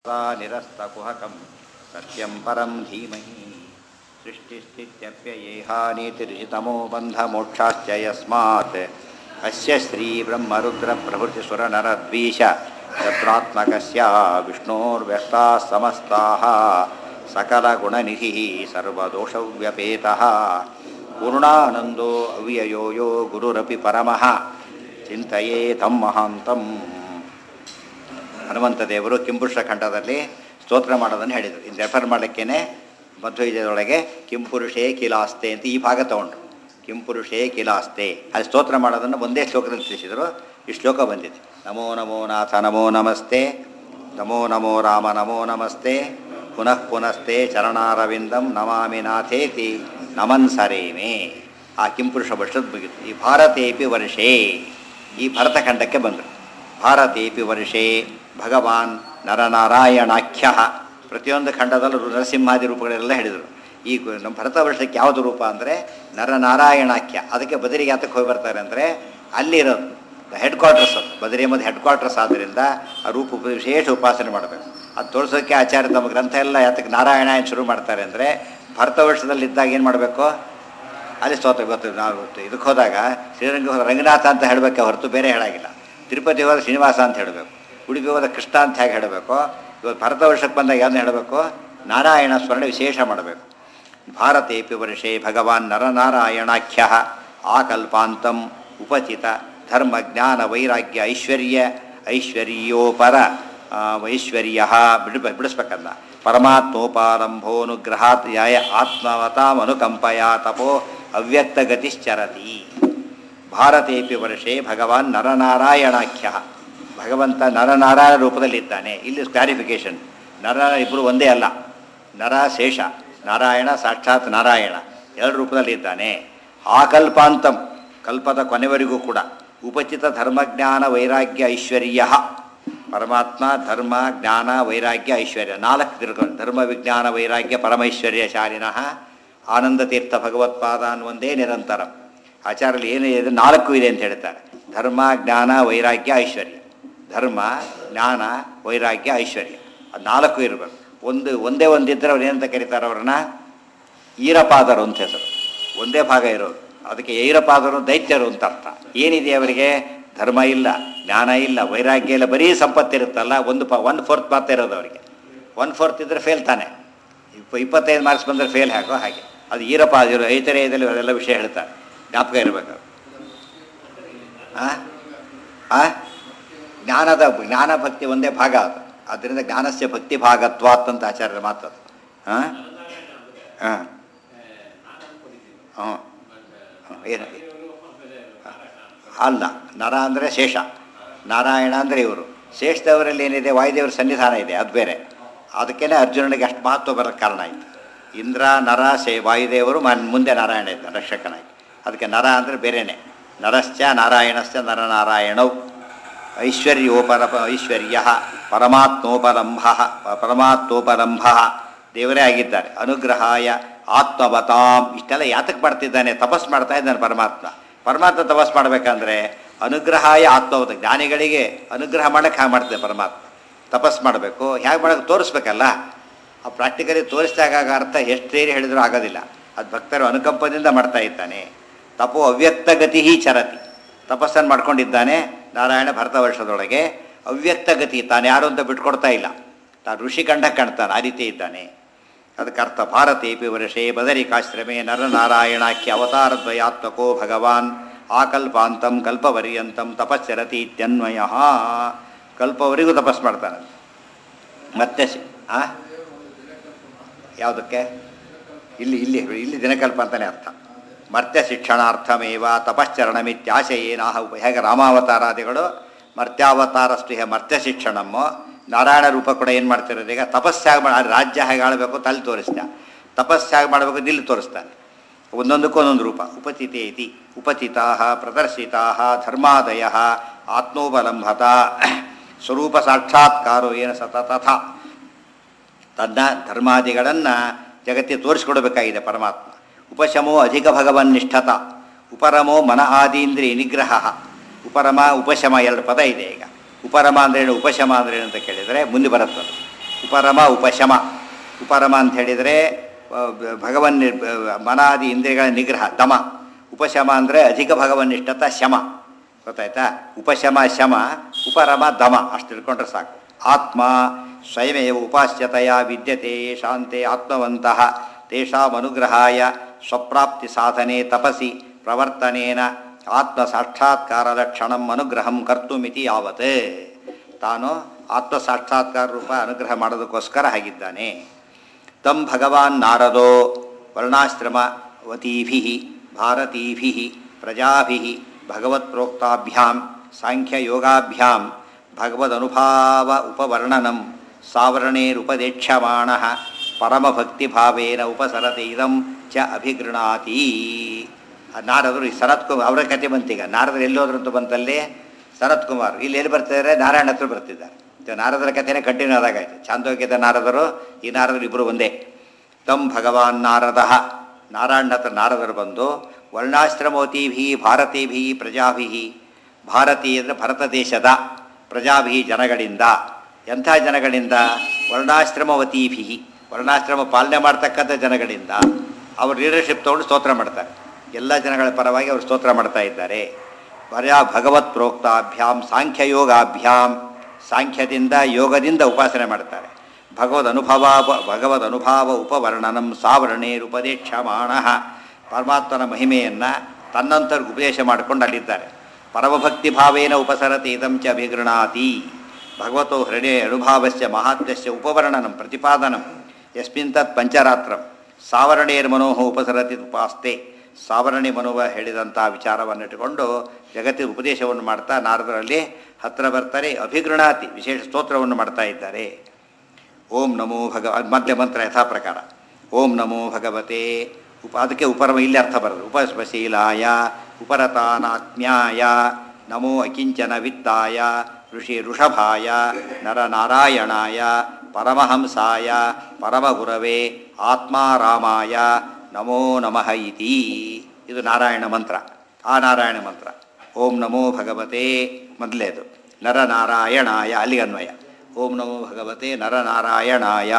सा निरस्तकुहकं सत्यं परं धीमहि सृष्टिस्थित्यप्ययेहानीतिर्षितमो बन्धमोक्षाश्च यस्मात् अस्य श्रीब्रह्मरुद्रप्रभृतिसुरनरद्वीष तत्रात्मकस्य विष्णोर्व्यक्ताः समस्ताः सकलगुणनिधिः सर्वदोषव्यपेतः पूर्णानन्दो अव्ययो यो गुरुरपि परमः ಚಿಂತೆಯೇ ತಮ್ಮ ಮಹಾಂತಂ ಹನುಮಂತ ದೇವರು ಕಿಂಪುರುಷ ಖಂಡದಲ್ಲಿ ಸ್ತೋತ್ರ ಮಾಡೋದನ್ನು ಹೇಳಿದರು ಇದು ರೆಫರ್ ಮಾಡಲಿಕ್ಕೇ ಮಧ್ವೈದ್ಯದೊಳಗೆ ಕಿಂಪುರುಷೇ ಕಿಲಾಸ್ತೆ ಅಂತ ಈ ಭಾಗ ತಗೊಂಡ್ರು ಕಿಂಪುರುಷೇ ಕಿಲಾಸ್ತೆ ಅಲ್ಲಿ ಸ್ತೋತ್ರ ಮಾಡೋದನ್ನು ಒಂದೇ ಶ್ಲೋಕದಲ್ಲಿ ತಿಳಿಸಿದರು ಈ ಶ್ಲೋಕ ಬಂದಿದೆ ನಮೋ ನಮೋ ನಾಥ ನಮೋ ನಮಸ್ತೆ ನಮೋ ನಮೋ ರಾಮ ನಮೋ ನಮಸ್ತೆ ಪುನಃ ಪುನಸ್ತೆ ಚರಣಾರವಿಂದಂ ನಮಾಮಿ ನಾಥೇತಿ ನಮನ್ ಸರೇಮೆ ಆ ಕಿಂಪುರುಷ ವರ್ಷದ ಮುಗಿತು ಈ ಭಾರತೇಪಿ ವರ್ಷೇ ಈ ಭರತಖಂಡಕ್ಕೆ ಬಂದರು ಭಾರತೇಪಿ ವರ್ಷೇ ಭಗವಾನ್ ನರನಾರಾಯಣಾಖ್ಯ ಪ್ರತಿಯೊಂದು ಖಂಡದಲ್ಲೂ ನರಸಿಂಹಾದಿ ರೂಪಗಳೆಲ್ಲ ಹೇಳಿದರು ಈ ಕು- ನಮ್ಮ ಭರತ ವರ್ಷಕ್ಕೆ ಯಾವುದು ರೂಪ ಅಂದರೆ ನರನಾರಾಯಣಾಖ್ಯ ಅದಕ್ಕೆ ಬದರಿಗೆ ಯಾತಕ್ಕೆ ಹೋಗಿ ಬರ್ತಾರೆ ಅಂದರೆ ಅಲ್ಲಿರೋದು ಹೆಡ್ ಕ್ವಾರ್ಟರ್ಸ್ ಅದು ಬದರಿ ಎಂಬುದು ಹೆಡ್ ಕ್ವಾರ್ಟರ್ಸ್ ಆದ್ದರಿಂದ ಆ ರೂಪ ಉಪ- ವಿಶೇಷ ಉಪಾಸನೆ ಮಾಡಬೇಕು ಅದು ತೋರಿಸೋಕ್ಕೆ ಆಚಾರ್ಯ ತಮ್ಮ ಗ್ರಂಥ ಎಲ್ಲ ಯಾತಕ್ಕೆ ನಾರಾಯಣ ಏನು ಶುರು ಮಾಡ್ತಾರೆ ಅಂದರೆ ಭರತ ವರ್ಷದಲ್ಲಿದ್ದಾಗ ಏನು ಮಾಡಬೇಕು ಅಲ್ಲಿ ಸ್ತೋತ್ರ ಗೊತ್ತು ನಾವು ಗೊತ್ತು ಇದಕ್ಕೆ ಹೋದಾಗ ಶ್ರೀರಂಗ ಹೋದ ರಂಗನಾಥ ಅಂತ ಹೇಳಬೇಕೆ ಹೊರತು ಬೇರೆ ಹೇಳಾಗಿಲ್ಲ ತಿರುಪತಿ ಹೋದ ಶ್ರೀನಿವಾಸ ಅಂತ ಹೇಳಬೇಕು ಉಡುಪಿ ಹೋದ ಕೃಷ್ಣ ಅಂತ ಹೇಗೆ ಹೇಳಬೇಕು ಇವತ್ತು ಭರತ ವರ್ಷಕ್ಕೆ ಬಂದಾಗ ಯಾವ್ದು ಹೇಳಬೇಕು ನಾರಾಯಣ ಸ್ಮರಣೆ ವಿಶೇಷ ಮಾಡಬೇಕು ಭಾರತೇಪಿ ವರ್ಷೇ ಭಗವಾನ್ ನರನಾರಾಯಣಾಖ್ಯ ಆಕಲ್ಪಾಂತಂ ಉಪಚಿತ ಧರ್ಮ ಜ್ಞಾನ ವೈರಾಗ್ಯ ಐಶ್ವರ್ಯ ಐಶ್ವರ್ಯೋಪರ ಐಶ್ವರ್ಯ ಬಿಡ ಬಿಡಿಸ್ಬೇಕಂದ ಪರಮಾತ್ಮೋಪಾರಂಭೋನುಗ್ರಹಾತ್ ಯಾಯ ಆತ್ಮವತಾಮನುಕಂಪಯ ತಪೋ ಅವ್ಯಕ್ತಗತಿಶ್ಚರತಿ ಭಾರತೇಪಿ ವರ್ಷೇ ಭಗವಾನ್ ನರನಾರಾಯಣಾಖ್ಯ ಭಗವಂತ ನರನಾರಾಯಣ ರೂಪದಲ್ಲಿದ್ದಾನೆ ಇಲ್ಲಿ ಕ್ಲಾರಿಫಿಕೇಶನ್ ನರ ಇಬ್ಬರು ಒಂದೇ ಅಲ್ಲ ನರ ಶೇಷ ನಾರಾಯಣ ಸಾಕ್ಷಾತ್ ನಾರಾಯಣ ಎರಡು ರೂಪದಲ್ಲಿದ್ದಾನೆ ಆಕಲ್ಪಾಂತಂ ಕಲ್ಪದ ಕೊನೆವರೆಗೂ ಕೂಡ ಉಪಚಿತ ಧರ್ಮಜ್ಞಾನ ವೈರಾಗ್ಯ ಐಶ್ವರ್ಯ ಪರಮಾತ್ಮ ಧರ್ಮ ಜ್ಞಾನ ವೈರಾಗ್ಯ ಐಶ್ವರ್ಯ ನಾಲ್ಕು ತಿಳ್ಕೊಂಡು ಧರ್ಮ ವಿಜ್ಞಾನ ವೈರಾಗ್ಯ ಪರಮೈಶ್ವರ್ಯ ಶಾಲಿನಃ ಆನಂದ ತೀರ್ಥ ಭಗವತ್ಪಾದ ಅನ್ನುವಂದೇ ನಿರಂತರ ಆಚಾರಲ್ಲಿ ಏನು ಇದೆ ನಾಲ್ಕು ಇದೆ ಅಂತ ಹೇಳ್ತಾರೆ ಧರ್ಮ ಜ್ಞಾನ ವೈರಾಗ್ಯ ಐಶ್ವರ್ಯ ಧರ್ಮ ಜ್ಞಾನ ವೈರಾಗ್ಯ ಐಶ್ವರ್ಯ ಅದು ನಾಲ್ಕು ಇರಬೇಕು ಒಂದು ಒಂದೇ ಒಂದಿದ್ದರೆ ಅವ್ರು ಏನಂತ ಕರೀತಾರೆ ಅವ್ರನ್ನ ಈರಪಾದರು ಅಂತ ಹೆಸರು ಒಂದೇ ಭಾಗ ಇರೋದು ಅದಕ್ಕೆ ಈರಪಾದರು ದೈತ್ಯರು ಅಂತ ಅರ್ಥ ಏನಿದೆ ಅವರಿಗೆ ಧರ್ಮ ಇಲ್ಲ ಜ್ಞಾನ ಇಲ್ಲ ವೈರಾಗ್ಯ ಇಲ್ಲ ಬರೀ ಸಂಪತ್ತಿರುತ್ತಲ್ಲ ಒಂದು ಪ ಒನ್ ಫೋರ್ತ್ ಮಾತ್ರ ಇರೋದು ಅವರಿಗೆ ಒನ್ ಫೋರ್ತ್ ಇದ್ದರೆ ಫೇಲ್ ತಾನೆ ಇಪ್ಪ ಇಪ್ಪತ್ತೈದು ಮಾರ್ಕ್ಸ್ ಬಂದರೆ ಫೇಲ್ ಹಾಕೋ ಹಾಗೆ ಅದು ಈರಪ್ಪ ಇರೋ ಐತರೇಯದಲ್ಲಿ ಅದೆಲ್ಲ ವಿಷಯ ಹೇಳ್ತಾರೆ ಜ್ಞಾಪಕ ಇರಬೇಕು ಆ ಆ ಜ್ಞಾನದ ಜ್ಞಾನ ಭಕ್ತಿ ಒಂದೇ ಭಾಗ ಅದು ಅದರಿಂದ ಜ್ಞಾನಸ್ಯ ಭಕ್ತಿ ಭಾಗತ್ವಾತ್ ಅಂತ ಆಚಾರ್ಯರ ಮಾತು ಅದು ಹಾಂ ಹಾಂ ಹಾಂ ಏನು ಅಲ್ಲ ನರ ಅಂದರೆ ಶೇಷ ನಾರಾಯಣ ಅಂದರೆ ಇವರು ಶೇಷದವರಲ್ಲಿ ಏನಿದೆ ವಾಯುದೇವರ ಸನ್ನಿಧಾನ ಇದೆ ಅದು ಬೇರೆ ಅದಕ್ಕೇ ಅರ್ಜುನನಿಗೆ ಅಷ್ಟು ಮಹತ್ವ ಬರೋಕ್ಕೆ ಕಾರಣ ಆಯಿತು ಇಂದ್ರ ನರ ಶೇ ವಾಯುದೇವರು ಮ- ಮುಂದೆ ನಾರಾಯಣ ಇದ್ದ ರಕ್ಷಕನಾಗಿ ಅದಕ್ಕೆ ನರ ಅಂದರೆ ಬೇರೆಯೇ ನರಶ್ಚ ನಾರಾಯಣಶ್ಚ ನರನಾರಾಯಣವು ಐಶ್ವರ್ಯೋಪರ ಐಶ್ವರ್ಯ ಪರಮಾತ್ಮೋಪರಂಭ ಪರಮಾತ್ಮೋಪರಂಭ ದೇವರೇ ಆಗಿದ್ದಾರೆ ಅನುಗ್ರಹಾಯ ಆತ್ಮವತಾಂ ಇಷ್ಟೆಲ್ಲ ಯಾತಕ್ಕೆ ಮಾಡ್ತಿದ್ದಾನೆ ತಪಸ್ ಮಾಡ್ತಾ ಇದ್ದಾನೆ ಪರಮಾತ್ಮ ಪರಮಾತ್ಮ ತಪಸ್ ಮಾಡಬೇಕಂದ್ರೆ ಅನುಗ್ರಹಾಯ ಆತ್ಮವತ ಜ್ಞಾನಿಗಳಿಗೆ ಅನುಗ್ರಹ ಮಾಡಕ್ಕೆ ಹಾಗೆ ಮಾಡ್ತಿದ್ದೆ ಪರಮಾತ್ಮ ತಪಸ್ ಮಾಡಬೇಕು ಹೇಗೆ ಮಾಡೋಕ್ಕೆ ತೋರಿಸ್ಬೇಕಲ್ಲ ಆ ಪ್ರಾಕ್ಟಿಕಲಿ ತೋರಿಸಿದಾಗ ಆಗ ಅರ್ಥ ಎಷ್ಟು ಸೇರಿ ಹೇಳಿದರೂ ಆಗೋದಿಲ್ಲ ಅದು ಭಕ್ತರು ಅನುಕಂಪದಿಂದ ಮಾಡ್ತಾ ಇದ್ದಾನೆ ತಪೋ ಅವ್ಯಕ್ತ ಗತಿ ಚರತಿ ತಪಸ್ಸನ್ನು ಮಾಡ್ಕೊಂಡಿದ್ದಾನೆ ನಾರಾಯಣ ಭರತ ವರ್ಷದೊಳಗೆ ಅವ್ಯಕ್ತ ಗತಿ ತಾನು ಯಾರು ಅಂತ ಬಿಟ್ಕೊಡ್ತಾ ಇಲ್ಲ ತಾನು ಋಷಿ ಕಂಡ ಕಾಣ್ತಾನೆ ಆ ರೀತಿ ಇದ್ದಾನೆ ಅದಕ್ಕೆ ಅರ್ಥ ಭಾರತೇಪಿ ವರ್ಷೇ ಬದರಿಕಾಶ್ರಮೇ ನರನಾರಾಯಣಾಖ್ಯ ಅವತಾರದ್ವಯಾತ್ಮಕೋ ಭಗವಾನ್ ಆಕಲ್ಪಾಂತಂ ಕಲ್ಪಪರ್ಯಂತಂ ತಪಸ್ಸರತಿ ಇತ್ಯನ್ವಯ ಕಲ್ಪವರೆಗೂ ತಪಸ್ ಮಾಡ್ತಾನೆ ಮತ್ತೆ ಸಿ- ಆ ಯಾವುದಕ್ಕೆ ಇಲ್ಲಿ ಇಲ್ಲಿ ಇಲ್ಲಿ ದಿನಕಲ್ಪ ಅಂತಲೇ ಅರ್ಥ ಮರ್ತ್ಯ ಶಿಕ್ಷಣಾರ್ಥಮೇವ ತಪಶ್ಚರಣಮಿತ್ಯಾಶಯೇನಾಹ ಉಪ ಹೇಗೆ ರಾಮಾವತಾರಾದಿಗಳು ಮರ್ತ್ಯಾವತಾರಷ್ಟು ಹೇ ಮರ್ತ್ಯ ಶಿಕ್ಷಣಮ್ಮೋ ನಾರಾಯಣ ರೂಪ ಕೂಡ ಏನು ಮಾಡ್ತಿರೋದು ಈಗ ತಪಸ್ಸಾಗಿ ಮಾಡಿ ರಾಜ್ಯ ಹೇಗೆ ಆಳಬೇಕು ತಲೆ ತೋರಿಸ್ತಾ ತಪಸ್ಸಾಗಿ ಮಾಡಬೇಕು ದಿಲ್ಲಿ ತೋರಿಸ್ತಾನೆ ಒಂದೊಂದಕ್ಕೂ ಒಂದೊಂದು ರೂಪ ಉಪಚಿತೆ ಇತಿ ಉಪಚಿತಾ ಪ್ರದರ್ಶಿತಾ ಧರ್ಮಾದಯ ಆತ್ಮೋಪಲಂಭತ ಸ್ವರೂಪ ಸಾಕ್ಷಾತ್ಕಾರೋ ಏನು ಸತ ತಥಾ ತನ್ನ ಧರ್ಮಾದಿಗಳನ್ನು ಜಗತ್ತಿಗೆ ತೋರಿಸ್ಕೊಡ್ಬೇಕಾಗಿದೆ ಪರಮಾತ್ಮ ಉಪಶಮೋ ಅಧಿಕ ಭಗವನ್ನಿಷ್ಠತ ಉಪರಮೋ ಮನ ಆದೀಂದ್ರಿಯ ನಿಗ್ರಹ ಉಪರಮ ಉಪಶಮ ಎರಡು ಪದ ಇದೆ ಈಗ ಉಪರಮ ಅಂದ್ರೇನು ಉಪಶಮ ಅಂದ್ರೇನು ಅಂತ ಕೇಳಿದರೆ ಮುಂದೆ ಬರುತ್ತದೆ ಉಪರಮ ಉಪಶಮ ಉಪರಮ ಅಂತ ಹೇಳಿದರೆ ಭಗವನ್ ನಿರ್- ಮನಾದಿ ಇಂದ್ರಿಯಗಳ ನಿಗ್ರಹ ದಮ ಉಪಶಮ ಅಂದರೆ ಅಧಿಕ ಭಗವನ್ನಿಷ್ಠತ ಶಮ ಗೊತ್ತಾಯ್ತಾ ಉಪಶಮ ಶಮ ಉಪರಮ ದಮ ಅಷ್ಟು ತಿಳ್ಕೊಂಡ್ರೆ ಸಾಕು ಆತ್ಮ ಸ್ವಯಮೇವ ಉಪಾಸ್ಯತೆಯ ವಿದ್ಯತೆ ಶಾಂತೆ ಆತ್ಮವಂತಹ ತೇಷಾಂ ಅನುಗ್ರಹಾಯ ಸ್ವಪ್ರಾಪ್ತಿ ಸಾಧನೆ ತಪಸಿ ಪ್ರವರ್ತನೇನ ಆತ್ಮ ಸಾಕ್ಷಾತ್ಕಾರ ಲಕ್ಷಣಂ ಅನುಗ್ರಹಂ ಕರ್ತುಮಿತಿ ಯಾವತ್ ತಾನು ಆತ್ಮ ಸಾಕ್ಷಾತ್ಕಾರ ರೂಪ ಅನುಗ್ರಹ ಮಾಡೋದಕ್ಕೋಸ್ಕರ ಹಾಗಿದ್ದಾನೆ ತಂ ಭಗವಾನ್ ನಾರದೋ ವರ್ಣಾಶ್ರಮವತೀಭಿ ಭಾರತೀಭಿ ಪ್ರಜಾಭಿ ಭಗವತ್ಪ್ರೋಕ್ತಾಭ್ಯಾಂ ಸಾಂಖ್ಯಯೋಗಾಭ್ಯಾಂ ಭಗವದನುಭಾವ ಉಪವರ್ಣನಂ ಸಾವರಣೇರುಪದೇಕ್ಷ್ಯಮಾಣ ಪರಮಭಕ್ತಿಭಾವೇನ ಉಪಸರತಿ ಇದಂ ಚ ಅಭಿಗೃಣಾತಿ ಆ ನಾರದರು ಈ ಸನತ್ ಕುಮಾರ್ ಅವರ ಕತೆ ಬಂತೀಗ ನಾರದರು ಎಲ್ಲೋದ್ರು ಅಂತ ಬಂತಲ್ಲಿ ಸನತ್ ಕುಮಾರ್ ಇಲ್ಲಿ ಎಲ್ಲಿ ಬರ್ತಿದ್ದಾರೆ ನಾರಾಯಣ ಹತ್ರ ಬರ್ತಿದ್ದಾರೆ ಇದು ನಾರದರ ಕಥೆನೇ ಕಂಟಿನ್ಯೂ ಆದಾಗಾಯ್ತು ಚಾಂದೋಗ್ಯದ ನಾರದರು ಈ ನಾರದರು ಇಬ್ಬರು ಒಂದೇ ತಂ ಭಗವಾನ್ ನಾರದ ನಾರಾಯಣ ಹತ್ರ ನಾರದರು ಬಂದು ವರ್ಣಾಶ್ರಮೋತಿಭಿ ಭಾರತೀಭಿ ಪ್ರಜಾಭಿ ಭಾರತೀ ಅಂದರೆ ಭರತ ದೇಶದ ಪ್ರಜಾಭಿ ಜನಗಳಿಂದ ಎಂಥ ಜನಗಳಿಂದ ವರ್ಣಾಶ್ರಮವತೀಭಿ ವರ್ಣಾಶ್ರಮ ಪಾಲನೆ ಮಾಡ್ತಕ್ಕಂಥ ಜನಗಳಿಂದ ಅವರು ಲೀಡರ್ಶಿಪ್ ತೊಗೊಂಡು ಸ್ತೋತ್ರ ಮಾಡ್ತಾರೆ ಎಲ್ಲ ಜನಗಳ ಪರವಾಗಿ ಅವರು ಸ್ತೋತ್ರ ಮಾಡ್ತಾ ಇದ್ದಾರೆ ಪರ್ಯಾ ಭಗವತ್ ಪ್ರೋಕ್ತಾಭ್ಯಾಂ ಸಾಂಖ್ಯಯೋಗಾಭ್ಯಾಂ ಸಾಂಖ್ಯದಿಂದ ಯೋಗದಿಂದ ಉಪಾಸನೆ ಮಾಡ್ತಾರೆ ಭಗವದ್ ಅನುಭವ ಭಗವದ್ ಅನುಭಾವ ಉಪವರ್ಣನಂ ಸಾವರಣೇರುಪದೇಕ್ಷಮಾಣ ಪರಮಾತ್ಮನ ಮಹಿಮೆಯನ್ನು ತನ್ನಂತರ್ಗೆ ಉಪದೇಶ ಮಾಡಿಕೊಂಡು ಅಲ್ಲಿದ್ದಾರೆ ಪರಮಭಕ್ತಿ ಭಾವೇನ ಉಪಸರತಿ ಇದಂ ಚ ಅಭಿಗೃಣಾತಿ ಭಗವತೋ ಹೃದಯ ಅನುಭಾವಸ್ಯ ಮಹಾತ್ಮ್ಯಸ್ಯ ಉಪವರ್ಣನಂ ಪ್ರತಿಪಾದನಂ ಯಸ್ಮಿನ್ ತತ್ ಪಂಚರಾತ್ರಂ ಸಾವರಣೇರ್ ಮನೋಹ ಉಪಸರತಿ ಉಪಾಸ್ತೆ ಸಾವರಣಿ ಮನೋವ ಹೇಳಿದಂಥ ವಿಚಾರವನ್ನು ಇಟ್ಟುಕೊಂಡು ಜಗತ್ತಿನ ಉಪದೇಶವನ್ನು ಮಾಡ್ತಾ ನಾರದರಲ್ಲಿ ಹತ್ತಿರ ಬರ್ತಾರೆ ಅಭಿಗೃಣಾತಿ ವಿಶೇಷ ಸ್ತೋತ್ರವನ್ನು ಮಾಡ್ತಾ ಇದ್ದಾರೆ ಓಂ ನಮೋ ಭಗ ಅದ್ ಮಧ್ಯ ಮಂತ್ರ ಯಥಾ ಪ್ರಕಾರ ಓಂ ನಮೋ ಭಗವತೆ ಉಪ ಅದಕ್ಕೆ ಉಪರಮ ಇಲ್ಲಿ ಅರ್ಥ ಬರೋದು ಉಪಸ್ವಶೀಲಾಯ ಉಪರತಾನಾತ್ಮ್ಯಾಯ ನಮೋ ಅಕಿಂಚನ ವಿತ್ತಾಯ ಋಷಿ ಋಷಭಾಯ ನರನಾರಾಯಣಾಯ ಪರಮಹಂಸಾಯ ಪರಮಗುರವೇ ಆತ್ಮಾರಾಮಾಯ ನಮೋ ನಮಃ ಇತಿ ಇದು ನಾರಾಯಣ ಮಂತ್ರ ಆ ನಾರಾಯಣ ಮಂತ್ರ ಓಂ ನಮೋ ಭಗವತೆ ಮೊದಲೇದು ನರನಾರಾಯಣಾಯ ಅಲ್ಲಿ ಅನ್ವಯ ಓಂ ನಮೋ ಭಗವತೆ ನರನಾರಾಯಣಾಯ